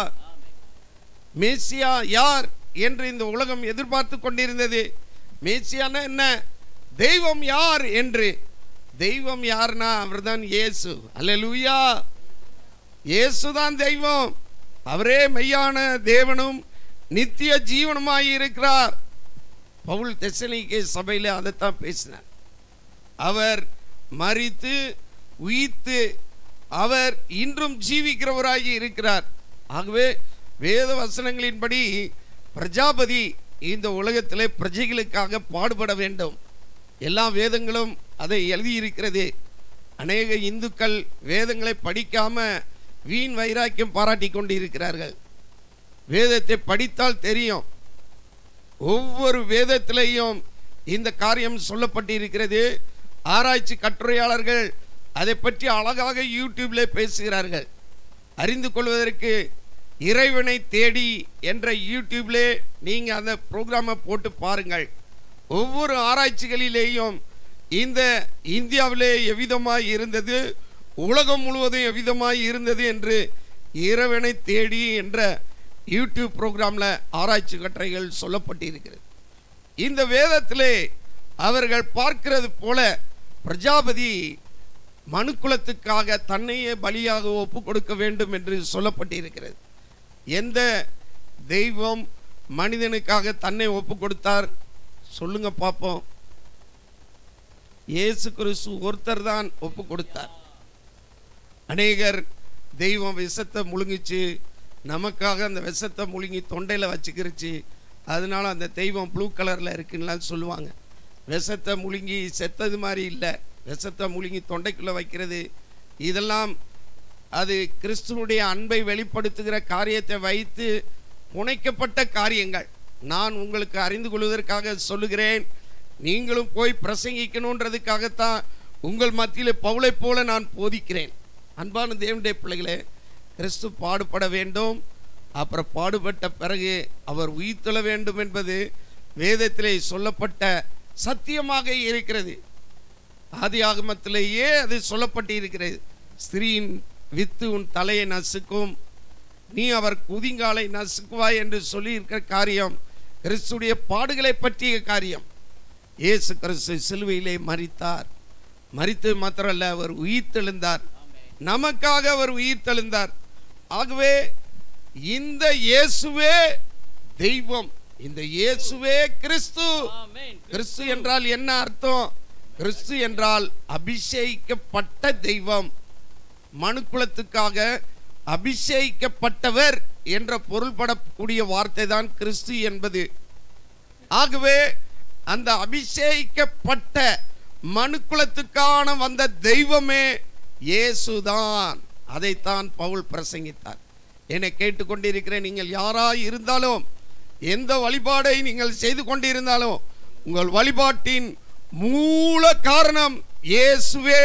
மேசியா யார் என்று இந்த உலகம் எதிர்பார்த்து கொண்டிருந்தது மேசியானா என்ன தெய்வம் யார் என்று தெய்வம் யார்னா அவர்தான் இயேசு அல்லேலூயா இயேசுதான் தெய்வம் அவரே மெய்யான தேவனும் நித்திய ஜீவனுமாய் இருக்கிறார் பவுல் தெசனிக்கே சபையில் அதைத்தான் பேசினார் அவர் மரித்து உயிர்த்து அவர் இன்றும் ஜீவிக்கிறவராகி இருக்கிறார் ஆகவே வேத வசனங்களின்படி பிரஜாபதி இந்த உலகத்திலே பிரஜைகளுக்காக பாடுபட வேண்டும் எல்லா வேதங்களும் அதை எழுதியிருக்கிறது அநேக இந்துக்கள் வேதங்களை படிக்காம வீண் வைராக்கியம் பாராட்டி கொண்டு இருக்கிறார்கள் வேதத்தை படித்தால் தெரியும் ஒவ்வொரு வேதத்திலையும் இந்த காரியம் சொல்லப்பட்டு இருக்கிறது ஆராய்ச்சி கட்டுரையாளர்கள் அதை பற்றி அழகாக யூடியூப்ல பேசுகிறார்கள் அறிந்து கொள்வதற்கு இறைவனை தேடி என்ற யூடியூப்ல நீங்க அந்த ப்ரோக்ராமை போட்டு பாருங்கள் ஒவ்வொரு ஆராய்ச்சிகளிலேயும் இந்த இந்தியாவிலே எவ்விதமாய் இருந்தது உலகம் முழுவதும் எவ்விதமாய் இருந்தது என்று இறைவனை தேடி என்ற யூடியூப் ப்ரோக்ராம்ல ஆராய்ச்சி கட்டுரைகள் சொல்லப்பட்டிருக்கிறது இந்த வேதத்திலே அவர்கள் பார்க்கிறது போல பிரஜாபதி மனுக்குலத்துக்காக தன்னையே பலியாக ஒப்பு கொடுக்க வேண்டும் என்று சொல்லப்பட்டிருக்கிறது எந்த தெய்வம் மனிதனுக்காக தன்னை ஒப்பு கொடுத்தார் சொல்லுங்க பார்ப்போம் இயேசு கிறிஸ்து ஒருத்தர் தான் ஒப்பு கொடுத்தார் அநேகர் தெய்வம் விஷத்தை முழுங்கிச்சு நமக்காக அந்த விஷத்தை முழுங்கி தொண்டையில் வச்சுக்கிருச்சு அதனால அந்த தெய்வம் ப்ளூ கலரில் இருக்குன்னுலாம் சொல்லுவாங்க விஷத்தை முழுங்கி செத்தது மாதிரி இல்லை விஷத்தை முழுங்கி தொண்டைக்குள்ளே வைக்கிறது இதெல்லாம் அது கிறிஸ்துவனுடைய அன்பை வெளிப்படுத்துகிற காரியத்தை வைத்து புனைக்கப்பட்ட காரியங்கள் நான் உங்களுக்கு அறிந்து கொள்வதற்காக சொல்லுகிறேன் நீங்களும் போய் பிரசங்கிக்கணுன்றதுக்காகத்தான் உங்கள் மத்தியில் பவுளைப் போல நான் போதிக்கிறேன் அன்பான தேவனுடைய பிள்ளைகளே கிறிஸ்து பாடுபட வேண்டும் அப்புறம் பாடுபட்ட பிறகு அவர் உயிர்த்தெழ வேண்டும் என்பது வேதத்திலே சொல்லப்பட்ட சத்தியமாக இருக்கிறது ஆதி ஆகமத்திலேயே அது சொல்லப்பட்டு இருக்கிறது ஸ்திரீயின் வித்து உன் தலையை நசுக்கும் நீ அவர் குதிங்காலை நசுக்குவாய் என்று சொல்லியிருக்கிற காரியம் கிறிஸ்துடைய பாடுகளை பற்றிய காரியம் இயேசு கிறிஸ்து சிலுவையிலே மரித்தார் மரித்து மாத்திரமல்ல அவர் உயிர்த்தெழுந்தார் நமக்காக அவர் உயிர்த்தெழுந்தார் ஆகவே இந்த இயேசுவே தெய்வம் இந்த இயேசுவே கிறிஸ்து கிறிஸ்து என்றால் என்ன அர்த்தம் கிறிஸ்து என்றால் அபிஷேகிக்கப்பட்ட தெய்வம் மனுக்குலத்துக்காக அபிஷேகிக்கப்பட்டவர் என்ற பொருள்படக்கூடிய வார்த்தை தான் கிறிஸ்து என்பது ஆகவே அந்த அபிஷேகிக்கப்பட்ட மனுக்குலத்துக்கான வந்த தெய்வமே இயேசுதான் அதைத்தான் பவுல் பிரசங்கித்தார் என்னை கேட்டுக்கொண்டிருக்கிற நீங்கள் யாராய் இருந்தாலும் எந்த வழிபாடை நீங்கள் செய்து கொண்டிருந்தாலும் உங்கள் வழிபாட்டின் மூல காரணம் இயேசுவே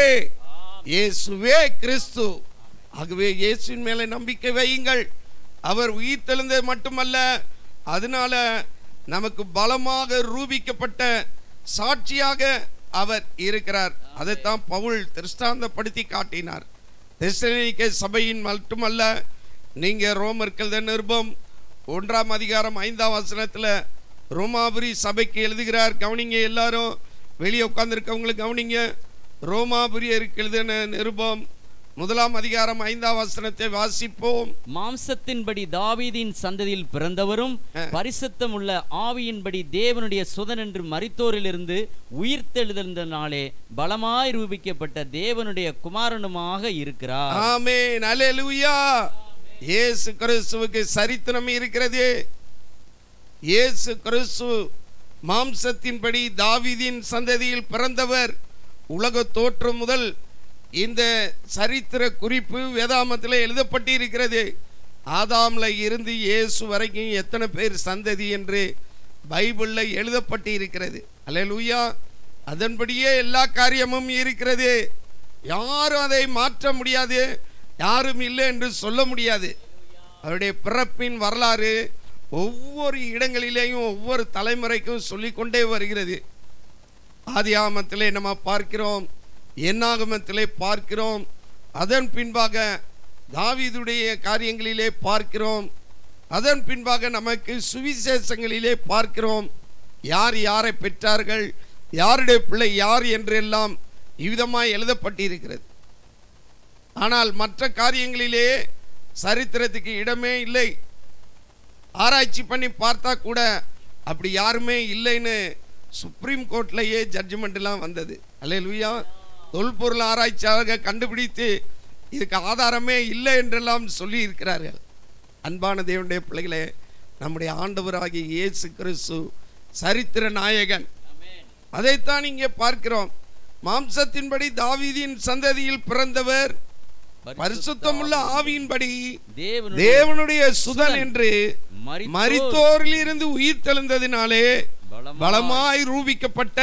இயேசுவே கிறிஸ்து ஆகவே இயேசுவின் மேலே நம்பிக்கை வையுங்கள் அவர் உயிர்த்தெழுந்தது மட்டுமல்ல அதனால நமக்கு பலமாக ரூபிக்கப்பட்ட சாட்சியாக அவர் இருக்கிறார் அதைத்தான் பவுல் திருஷ்டாந்தப்படுத்தி காட்டினார் தெசலோனிக்கே சபையின் மட்டுமல்ல நீங்க ரோமர்கள் நிருபம் ஒன்றாம் அதிகாரம் ஐந்தாம் வசனத்துல ரோமாபுரி சபைக்கு எழுதுகிறார் கவனிங்க எல்லாரும் வெளியே உட்கார்ந்துருக்கவங்களுக்கு கவனிங்க ரோமாபுரியருக்கு எழுதின நிருபம் முதலாம் அதிகாரம் ஐந்தாம் வசனத்தை வாசிப்போம் மாம்சத்தின்படி தாவீதின் சந்ததியில் பிறந்தவரும் பரிசுத்தம் உள்ள ஆவியின்படி தேவனுடைய சுதன் என்று மரித்தோரிலிருந்து உயிர்த்தெழுதலினாலே பலமாய் ரூபிக்கப்பட்ட தேவனுடைய குமாரனுமாக இருக்கிறார் ஆமென் அல்லேலூயா இயேசு கிறிஸ்துவுக்கு சரித்திரம் இருக்கிறது இயேசு கிறிஸ்து மாம்சத்தின்படி தாவீதின் சந்ததியில் பிறந்தவர் உலக தோற்றம் முதல் இந்த சரித்திர குறிப்பு வேதாமத்தில் எழுதப்பட்டிருக்கிறது ஆதாம்ல இருந்து இயேசு வரைக்கும் எத்தனை பேர் சந்ததி என்று பைபிளில் எழுதப்பட்டு இருக்கிறது அல்லேலூயா அதன்படியே எல்லா காரியமும் இருக்கிறது யாரும் அதை மாற்ற முடியாது யாரும் இல்லை என்று சொல்ல முடியாது அவருடைய பிறப்பின் வரலாறு ஒவ்வொரு இடங்களிலேயும் ஒவ்வொரு தலைமுறைக்கும் சொல்லிக்கொண்டே வருகிறது ஆதியாகமத்திலே நம்ம பார்க்கிறோம் என்னாகமத்திலே பார்க்கிறோம் அதன் பின்பாக தாவீதுடைய காரியங்களிலே பார்க்கிறோம் அதன் பின்பாக நமக்கு சுவிசேஷங்களிலே பார்க்கிறோம் யார் யாரை பெற்றார்கள் யாருடைய பிள்ளை யார் என்றெல்லாம் இவ்விதமாய் எழுதப்பட்டிருக்கிறது ஆனால் மற்ற காரியங்களிலே சரித்திரத்துக்கு இடமே இல்லை ஆராய்ச்சி பண்ணி பார்த்தா கூட அப்படி யாருமே இல்லைன்னு சுப்ரீம் கோர்ட்லயே ஜட்ஜ்மெண்ட்லாம் வந்தது அல்லேலூயா தொல்பொருள் ஆராய்ச்சியாக கண்டுபிடித்து இதுக்கு ஆதாரமே இல்லை என்றெல்லாம் சொல்லி இருக்கிறார்கள் அன்பான தேவனுடைய பிள்ளைகளே நம்முடைய ஆண்டவராகிய இயேசு கிறிஸ்து சரித்திர நாயகன் அதைத்தான் இங்கே பார்க்கிறோம் மாம்சத்தின்படி தாவீதின் சந்ததியில் பிறந்தவர் பரிசுத்தமுள்ள ஆவியின்படி தேவனுடைய தேவனுடைய சுதன் என்று மரித்தோர் மரித்தோரில் இருந்து உயிர் தெழுந்ததினாலே பலமாய் பலமாய் ரூபிக்கப்பட்ட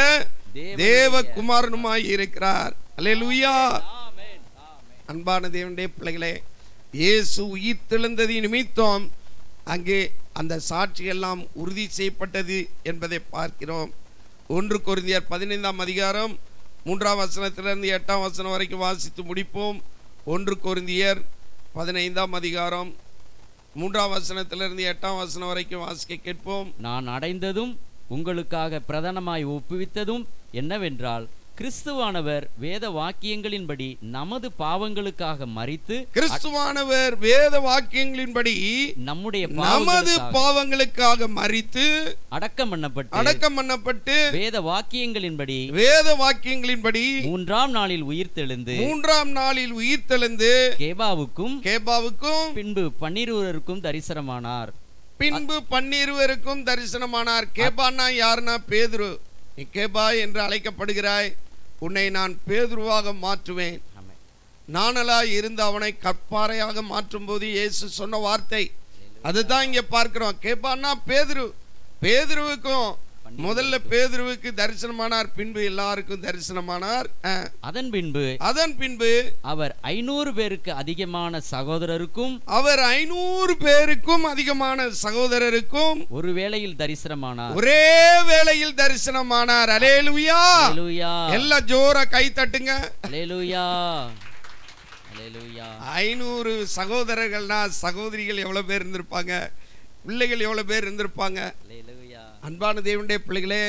தேவகுமாரனுமாய் இருக்கிறார் அல்லேலூயா ஆமென், ஆமென். அன்பான தேவனுடைய பிள்ளைகளே இயேசு உயிர் தெழுந்தது நிமித்தம் அங்கே அந்த சாட்சி எல்லாம் உறுதி செய்யப்பட்டது என்பதை பார்க்கிறோம் ஒன்று கொரிந்தியர் பதினைந்தாம் அதிகாரம் மூன்றாம் வசனத்திலிருந்து எட்டாம் வசனம் வரைக்கும் வாசித்து முடிப்போம் ஒன்று கொரிந்தியர் பதினைந்தாம் அதிகாரம் மூன்றாம் வசனத்திலிருந்து எட்டாம் வசனம் வரைக்கும் வாசிக்க கேட்போம் நான் அடைந்ததும் உங்களுக்காக பிரதானமாய் ஒப்புவித்ததும் என்னவென்றால் கிறிஸ்துவானவர் வேத வாக்கியங்களின்படி நமது பாவங்களுக்காக மரித்து கிறிஸ்துவானவர் வேத வாக்கியங்களின்படி நம்முடைய நமது பாவங்களுக்காக பாவங்களுக்காக மறித்து அடக்கம் பண்ணப்பட்டு அடக்கம் பண்ணப்பட்டு வேத வாக்கியங்களின்படி வேத வாக்கியங்களின்படி மூன்றாம் நாளில் உயிர்த்தெழுந்து மூன்றாம் நாளில் உயிர்த்தெழுந்து கேபாவுக்கும் கேபாவுக்கும் பின்பு பன்னிருவருக்கும் தரிசனமானார் பின்பு பன்னிருவருக்கும் தரிசனமானார் கேபான்னா யாருன்னா பேதுரு நீ கேபா என்று அழைக்கப்படுகிறாய் உன்னை நான் பேதுருவாக மாற்றுவேன் ஆமென். நாணலாய் இருந்து அவனை கற்பாறையாக மாற்றும் போது இயேசு சொன்ன வார்த்தை அதுதான் இங்க பார்க்கிறோம் கேப்பான்னா பேதுரு பேதுருவுக்கும் முதல்ல பேதுருவுக்கு தரிசனமானார் பின்பு எல்லாருக்கும் தரிசனமானார் அஹ். அதன் பின்பு அதன் பின்பு அவர் ஐநூறு பேருக்கு அதிகமான சகோதரருக்கும் அவர் ஐநூறு பேருக்கும் அதிகமான சகோதரருக்கும் ஒரு வேளையில் தரிசனமானார் ஒரே வேளையில் தரிசனமானார் அலேலுயா அல்லேலூயா எல்லாம் ஜோரா கை தட்டுங்க அல்லேலூயா அல்லேலூயா ஐநூறு சகோதரர்கள்னா சகோதரிகள் எவ்வளவு பேர் இருந்திருப்பாங்க பிள்ளைகள் எவ்வளவு பேர் இருந்திருப்பாங்க அல்லேலூயா அன்பான தேவனுடைய பிள்ளைகளே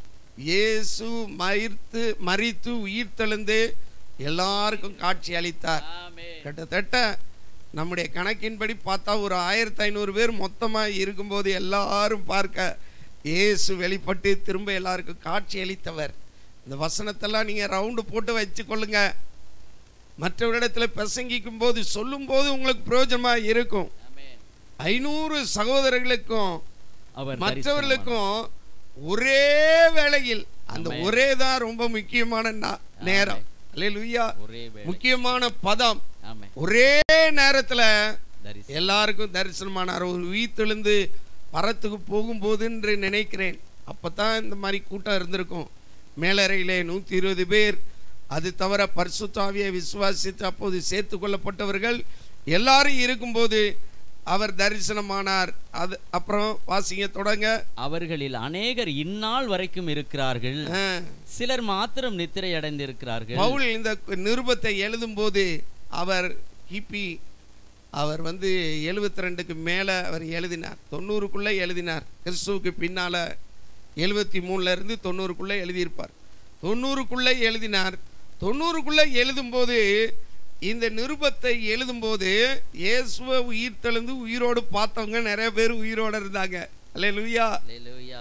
இயேசு மரித்து மரித்து உயிர்த்தெழுந்து எல்லாருக்கும் காட்சி அளித்தார் ஆமென் கிட்டத்தட்ட நம்முடைய கணக்கின்படி பார்த்தா ஒரு ஆயிரத்தி ஐநூறு பேர் மொத்தமாக இருக்கும்போது எல்லாரும் பார்க்க இயேசு வெளிப்பட்டு திரும்ப எல்லாருக்கும் காட்சி அளித்தவர் இந்த வசனத்தெல்லாம் நீங்கள் ரவுண்டு போட்டு வச்சுக்கொள்ளுங்க மற்றவரிடத்தில் பிரசங்கிக்கும் போது சொல்லும் போது உங்களுக்கு பிரயோஜனமாக இருக்கும் ஆமென் ஐநூறு சகோதரர்களுக்கும் அவர் மற்றவர்களுக்கும் ஒரே வேளையில் அந்த ஆமென். ஒரே தான் ரொம்ப முக்கியமான நா- நேரம் அல்லேலூயா தரிசனம். ஒரே வேளை முக்கியமான பதம் ஆமென் ஒரே நேரத்துல தரிசனம் எல்லாருக்கும் தரிசனமானார் ஒரு உயிர்த்தெழுந்து பரத்துக்கு போகும்போது என்று நினைக்கிறேன் அப்பதான் இந்த மாதிரி கூட்டம் இருந்திருக்கும் மேலறையிலே நூற்றி இருபது பேர் அது தவிர பரிசுத்தாவியை விசுவாசித்து அப்போது சேர்த்து கொள்ளப்பட்டவர்கள் எல்லாரும் இருக்கும்போது அவர் தரிசனமானார் அது அப்புறம் வாசிங்க தொடங்க அவர்களில் அநேகர் இந்நாள் வரைக்கும் இருக்கிறார்கள் ஆ. சிலர் மாத்திரம் நித்திரை அடைந்திருக்கிறார்கள் பவுல் இந்த நிருபத்தை எழுதும்போது அவர் கிபி அவர் வந்து எழுபத்தி ரெண்டுக்கு மேலே அவர் எழுதினார் தொண்ணூறுக்குள்ளே எழுதினார் கிறிஸ்துவுக்கு பின்னால் எழுபத்தி மூணுல இருந்து தொண்ணூறுக்குள்ளே எழுதியிருப்பார் தொண்ணூறுக்குள்ளே எழுதினார் தொண்ணூறுக்குள்ளே எழுதும்போது இந்த நிருபத்தை எழுதும்போது இயேசுவை உயிர் தெழுந்து உயிரோடு பார்த்தவங்க நிறைய பேர் உயிரோடு இருந்தாங்க அல்லேலூயா அல்லேலூயா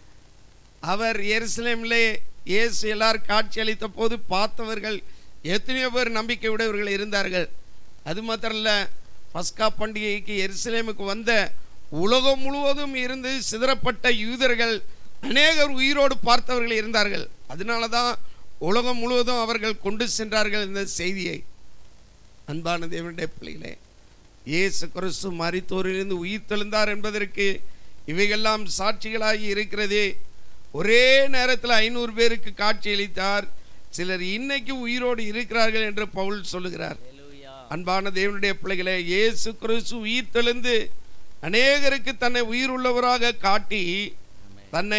அவர் எருசலேமிலே இயேசு எல்லாரும் காட்சி அளித்த போது பார்த்தவர்கள் எத்தனையோ பேர் நம்பிக்கை உடையவர்கள் இருந்தார்கள் அது மாத்திரம் இல்ல பஸ்கா பண்டிகைக்கு எருசலேமுக்கு வந்த உலகம் முழுவதும் இருந்து சிதறப்பட்ட யூதர்கள் அநேகர் உயிரோடு பார்த்தவர்கள் இருந்தார்கள் அதனால தான் உலகம் முழுவதும் அவர்கள் கொண்டு சென்றார்கள் இந்த செய்தியை அன்பான தேவனுடைய பிள்ளைகளே இயேசு கிறிஸ்து மரித்தோரிலிருந்து உயிர் தெழுந்தார் என்பதற்கு இவைகெல்லாம் சாட்சிகளாகி இருக்கிறதே ஒரே நேரத்தில் ஐநூறு பேருக்கு காட்சி அளித்தார் சிலர் இன்னைக்கு உயிரோடு இருக்கிறார்கள் என்று பவுல் சொல்லுகிறார் அல்லேலூயா அன்பான தேவனுடைய பிள்ளைகளே இயேசு கிறிஸ்து உயிர் தெழுந்து அநேகருக்கு தன்னை உயிர் உள்ளவராக காட்டி தன்னை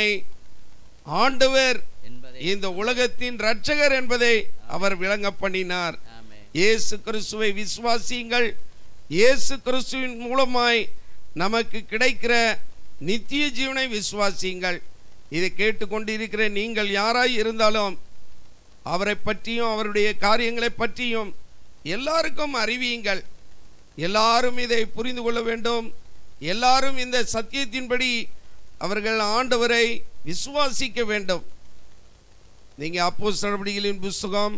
ஆண்டவர் என்பதை இந்த உலகத்தின் இரட்சகர் என்பதை அவர் விளங்க பண்ணினார் ஆமென் இயேசு கிறிஸ்துவை விசுவாசியுங்கள் இயேசு கிறிஸ்துவின் மூலமாய் நமக்கு கிடைக்கிற நித்திய ஜீவனை விசுவாசியுங்கள் இதை கேட்டுக்கொண்டிருக்கிற நீங்கள் யாராய் இருந்தாலும் அவரை பற்றியும் அவருடைய காரியங்களை பற்றியும் எல்லாருக்கும் அறிவியுங்கள் எல்லாரும் இதை புரிந்து கொள்ள வேண்டும் எல்லாரும் இந்த சத்தியத்தின்படி அவர்கள் ஆண்டவரை விசுவாசிக்க வேண்டும் நீங்க அப்போ நடவடிக்கைகளின் புஸ்தகம்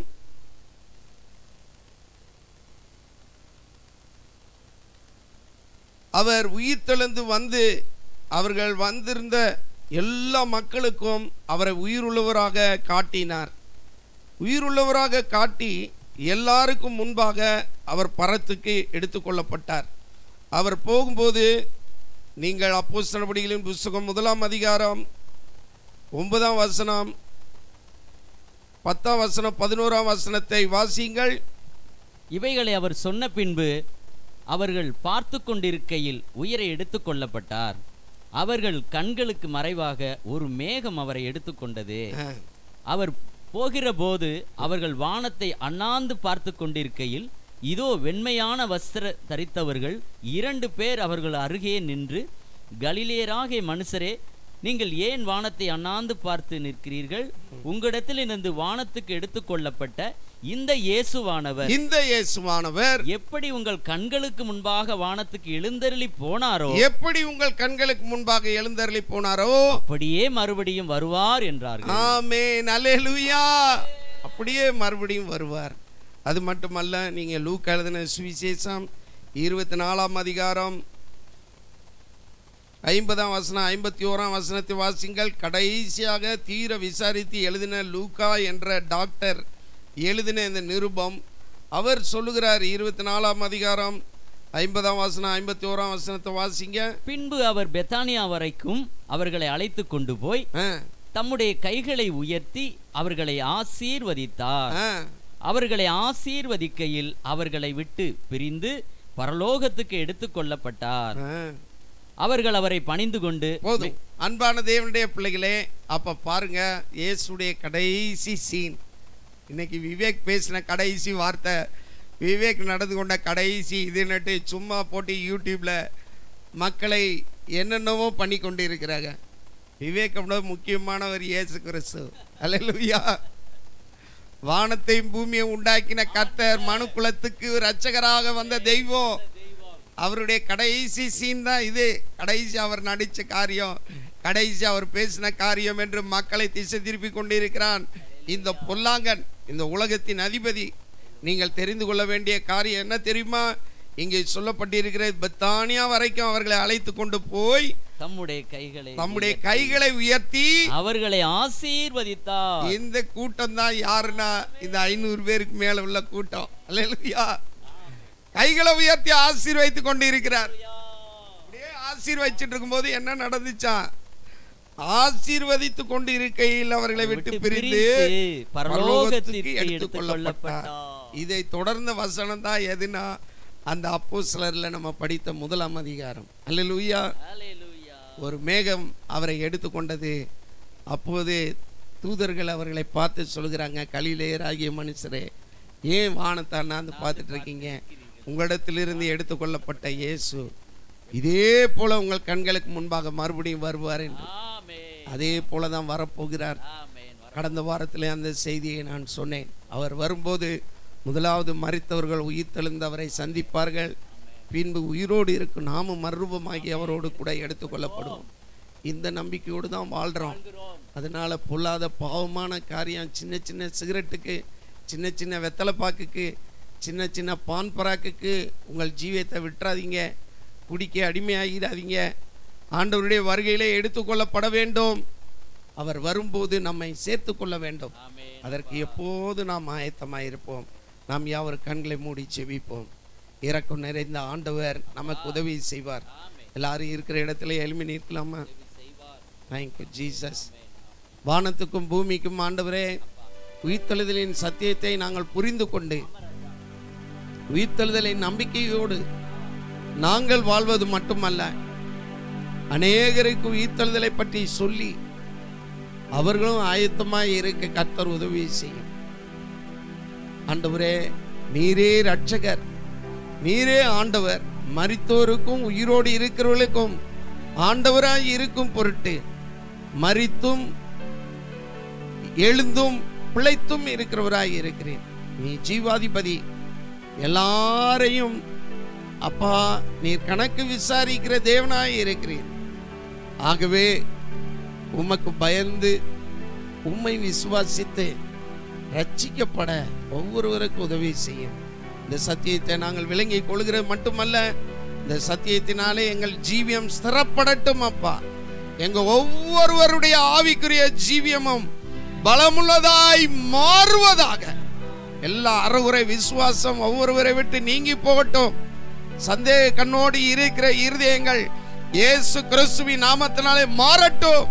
அவர் உயிர்த்தெழுந்து வந்து அவர்கள் வந்திருந்த எல்லா மக்களுக்கும் அவரை உயிருள்ளவராக காட்டினார் உயிருள்ளவராக காட்டி எல்லாருக்கும் முன்பாக அவர் பரத்துக்கு எடுத்துக்கொள்ளப்பட்டார் அவர் போகும்போது நீங்கள் அப்போஸ் நடவடிக்கைகளின் புஸ்தகம் முதலாம் அதிகாரம் ஒன்பதாம் வசனம் பத்தாம் வசனம் பதினோராம் வசனத்தை வாசியுங்கள் இவைகளை அவர் சொன்ன பின்பு அவர்கள் பார்த்து கொண்டிருக்கையில் உயிரை எடுத்துக்கொள்ளப்பட்டார் அவர்கள் கண்களுக்கு மறைவாக ஒரு மேகம் அவரை எடுத்துக்கொண்டது அவர் போகிற போது அவர்கள் வானத்தை அண்ணாந்து பார்த்து கொண்டிருக்கையில் இதோ வெண்மையான வஸ்திர தரித்தவர்கள் இரண்டு பேர் அவர்கள் அருகே நின்று கலிலேயராகிய மனுஷரே நீங்கள் ஏன் வானத்தை அண்ணாந்து பார்த்து நிற்கிறீர்கள் உங்களிடத்தில் இருந்து வானத்துக்கு எடுத்துக்கொள்ளப்பட்ட இந்த இயேசுவானவர் இந்த இயேசுவானவர் எப்படி உங்கள் கண்களுக்கு முன்பாக வானத்துக்கு எழுந்தருளி போனாரோ எப்படி உங்கள் கண்களுக்கு முன்பாக எழுந்தருளி போனாரோ அப்படியே மறுபடியும் வருவார் என்றார்கள் ஆமென் அல்லேலூயா அப்படியே மறுபடியும் வருவார் அது மட்டுமல்ல நீங்க லூக்கா எழுதின சுவிசேஷம் இருபத்தி நாலாம் அதிகாரம் ஐம்பதாம் வசனம் ஐம்பத்தி ஓராம் வசனத்தை வாசிங்கள் கடைசியாக தீர விசாரித்து எழுதின லூக்கா என்ற டாக்டர் எழுதின இந்த நிருபம் அவர் சொல்லுகிறார் இருபத்தி நாலாம் அதிகாரம் ஐம்பதாம் வசனம் ஐம்பத்தி ஓராம் வசனத்தை வாசிங்க பின்பு அவர் பெத்தானியா வரைக்கும் அவர்களை அழைத்து கொண்டு போய் ஆ, தம்முடைய கைகளை உயர்த்தி அவர்களை ஆசீர்வதித்தார் ஆ, அவர்களை ஆசீர்வதிக்கையில் அவர்களை விட்டு பிரிந்து பரலோகத்துக்கு எடுத்துக்கொள்ளப்பட்டார் ஆ. அவர்கள் அவரை பணிந்து கொண்டு போதும் அன்பான தேவனுடைய பிள்ளைகளே அப்ப பாருங்க இயேசுடைய கடைசி சீன் இன்னைக்கு விவேக் பேசின கடைசி வார்த்தை விவேக் நடந்து கொண்ட கடைசி இது நட்டு சும்மா போட்டு யூடியூப்ல மக்களை என்னென்னவோ பண்ணி கொண்டு இருக்கிறாங்க விவேக் அப்படின்னா முக்கியமானவர் இயேசு கிறிஸ்து அல்லேலூயா வானத்தையும் பூமியை உண்டாக்கின கர்த்தர் மனு குலத்துக்கு இரட்சகராக வந்த தெய்வம் அவருடைய கடைசி சீன் தான் இது கடைசி அவர் நடித்த காரியம் கடைசி அவர் பேசின காரியம் என்று மக்களை திசை திருப்பி கொண்டிருக்கிறான் இந்த பொல்லாங்கன் இந்த உலகத்தின் அதிபதி நீங்கள் தெரிந்து கொள்ள வேண்டிய காரியம் என்ன தெரியுமா இங்கே சொல்லப்பட்டிருக்கிற பெத்தானியா வரைக்கும் அவர்களை அழைத்து கொண்டு போய் தம்முடைய கைகளை தம்முடைய கைகளை உயர்த்தி அவர்களை ஆசீர்வதித்தார் இந்த கூட்டம் தான் யாருன்னா இந்த ஐநூறு பேருக்கு மேல உள்ள கூட்டம் அல்லேலூயா கைகளை உயர்த்தி ஆசீர்வதித்து கொண்டு இருக்கிறார் அப்படியே ஆசீர்வதிச்சிட்டு இருக்கும்போது என்ன நடந்துச்சான் ஆசீர்வதித்து கொண்டு இருக்கையில் அவர்களை விட்டு பிரிந்து பரலோகத்துக்கு எடுத்துக்கொள்ளப்பட்டார் இதை தொடர்ந்த வசனம் தான் எதுனா அந்த அப்போ நம்ம படித்த முதலாம் அதிகாரம் அல்லேலூயா ஹalleluya. ஒரு மேகம் அவரை எடுத்துக்கொண்டது அப்போது தூதர்கள் அவர்களை பார்த்து சொல்கிறாங்க கலிலேயராகிய மனுஷரே ஏன் வானத்தை அண்ணாந்து பார்த்துட்டு இருக்கீங்க உங்களிடத்திலிருந்து எடுத்துக்கொள்ளப்பட்ட இயேசு இதே போல உங்கள் கண்களுக்கு முன்பாக மறுபடியும் வருவார் என்று ஆமென் அதே போல தான் வரப்போகிறார் ஆமென் கடந்த வாரத்திலே அந்த செய்தியை நான் சொன்னேன் அவர் வரும்போது முதலாவது மறித்தவர்கள் உயிர்த்தெழுந்து அவரை சந்திப்பார்கள் பின்பு உயிரோடு இருக்கும் நாமும் மறுரூபமாகி அவரோடு கூட எடுத்துக்கொள்ளப்படுவோம் இந்த நம்பிக்கையோடு தான் வாழ்கிறோம் அதனால பொல்லாத பாவமான காரியம் சின்ன சின்ன சிகரெட்டுக்கு சின்ன சின்ன வெத்தலைப்பாக்குக்கு சின்ன சின்ன பான் பராக்குக்கு உங்கள் ஜீவியத்தை விட்டுறாதீங்க குடிக்க அடிமையாகிடாதீங்க ஆண்டவருடைய வருகையிலே எடுத்துக்கொள்ளப்பட வேண்டும் அவர் வரும்போது நம்மை சேர்த்து கொள்ள வேண்டும் ஆமென் அதற்கு எப்போது நாம் ஆயத்தமாக இருப்போம் நாம் யாவர் கண்களை மூடி செவிப்போம் இறக்கம் நிறைந்த ஆண்டவர் நமக்கு உதவி செய்வார் எல்லாரும் இருக்கிற இடத்துல எளிமை நிற்கலாமா தேங்க்யூ ஜீசஸ் வானத்துக்கும் பூமிக்கும் ஆண்டவரே உயிர்த்தெழுதலின் சத்தியத்தை நாங்கள் புரிந்து கொண்டு உயிர்த்தெழுதலின் நம்பிக்கையோடு நாங்கள் வாழ்வது மட்டுமல்ல அநேகருக்கு உயிர்த்தெழுதலை பற்றி சொல்லி அவர்களும் ஆயத்தமாய் இருக்க கர்த்தர் உதவி செய்யும் ஆண்டவரே நீரே ரட்சகர் நீரே ஆண்டவர் மரித்தோருக்கும் உயிரோடு இருக்கிறவர்களுக்கும் ஆண்டவராய் இருக்கும் பொருட்டு மரித்தும் எழுந்தும் பிழைத்தும் இருக்கிறவராய் இருக்கிறேன் நீ ஜீவாதிபதி எல்லாரையும் அப்பா நீர் கணக்கு விசாரிக்கிற தேவனாய் இருக்கிறீர் ஆகவே உமக்கு பயந்து உம்மை விசுவாசித்து ரட்சிக்கப்பட ஒவ்வொருவருக்கும் உதவி செய்யும் இந்த சத்தியத்தை நாங்கள் விளங்கிக் கொள்கிறது மட்டுமல்ல இந்த சத்தியத்தினாலே எங்கள் ஜீவியம் ஸ்திரப்படட்டும் அப்பா எங்க ஒவ்வொருவருடைய ஆவிக்குரிய ஜீவியமும் பலமுள்ளதாய் மாறுவதாக எல்லா அறகுறை விசுவாசம் ஒவ்வொருவரை விட்டு நீங்கி போகட்டும் சந்தேக கண்ணோடு இருக்கிற இருதயங்கள் இயேசு கிறிஸ்துவின் நாமத்தினாலே மாறட்டும்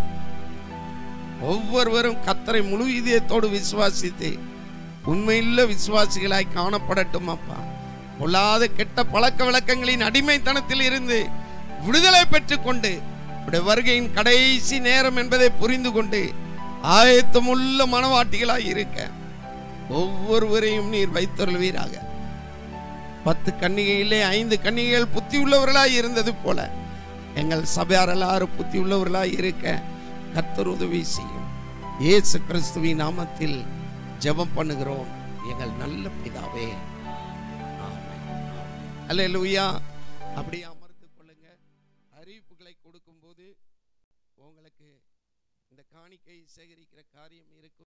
ஒவ்வொருவரும் கத்தரை முழு இதயத்தோடு விசுவாசித்து உண்மையுள்ள விசுவாசிகளாய் காணப்படட்டும் அப்பா பொல்லாத கெட்ட பழக்க வழக்கங்களின் அடிமைத்தனத்தில் இருந்து விடுதலை பெற்றுக்கொண்டு உடைய வருகையின் கடைசி நேரம் என்பதை புரிந்து கொண்டு ஆயத்தமுள்ள மனவாட்டிகளாய் இருக்க ஒவ்வொருவரையும் நீர் வைத்தருள்வீராக பத்து கன்னிகையிலே ஐந்து கன்னிகைகள் புத்தி உள்ளவர்களாய் இருந்தது போல எங்கள் சபையார் எல்லாரும் புத்தி உள்ளவர்களாய் இருக்க கர்த்தர் உதவி செய்யும் இயேசு கிறிஸ்துவின் நாமத்தில் ஜெபம் பண்ணுகிறோம் எங்கள் நல்ல பிதாவே ஆமென் அல்லேலூயா அப்படியே அமர்ந்து கொள்ளுங்க அறிவிப்புகளை கொடுக்கும்போது உங்களுக்கு இந்த காணிக்கை சேகரிக்கிற காரியம் இருக்கும்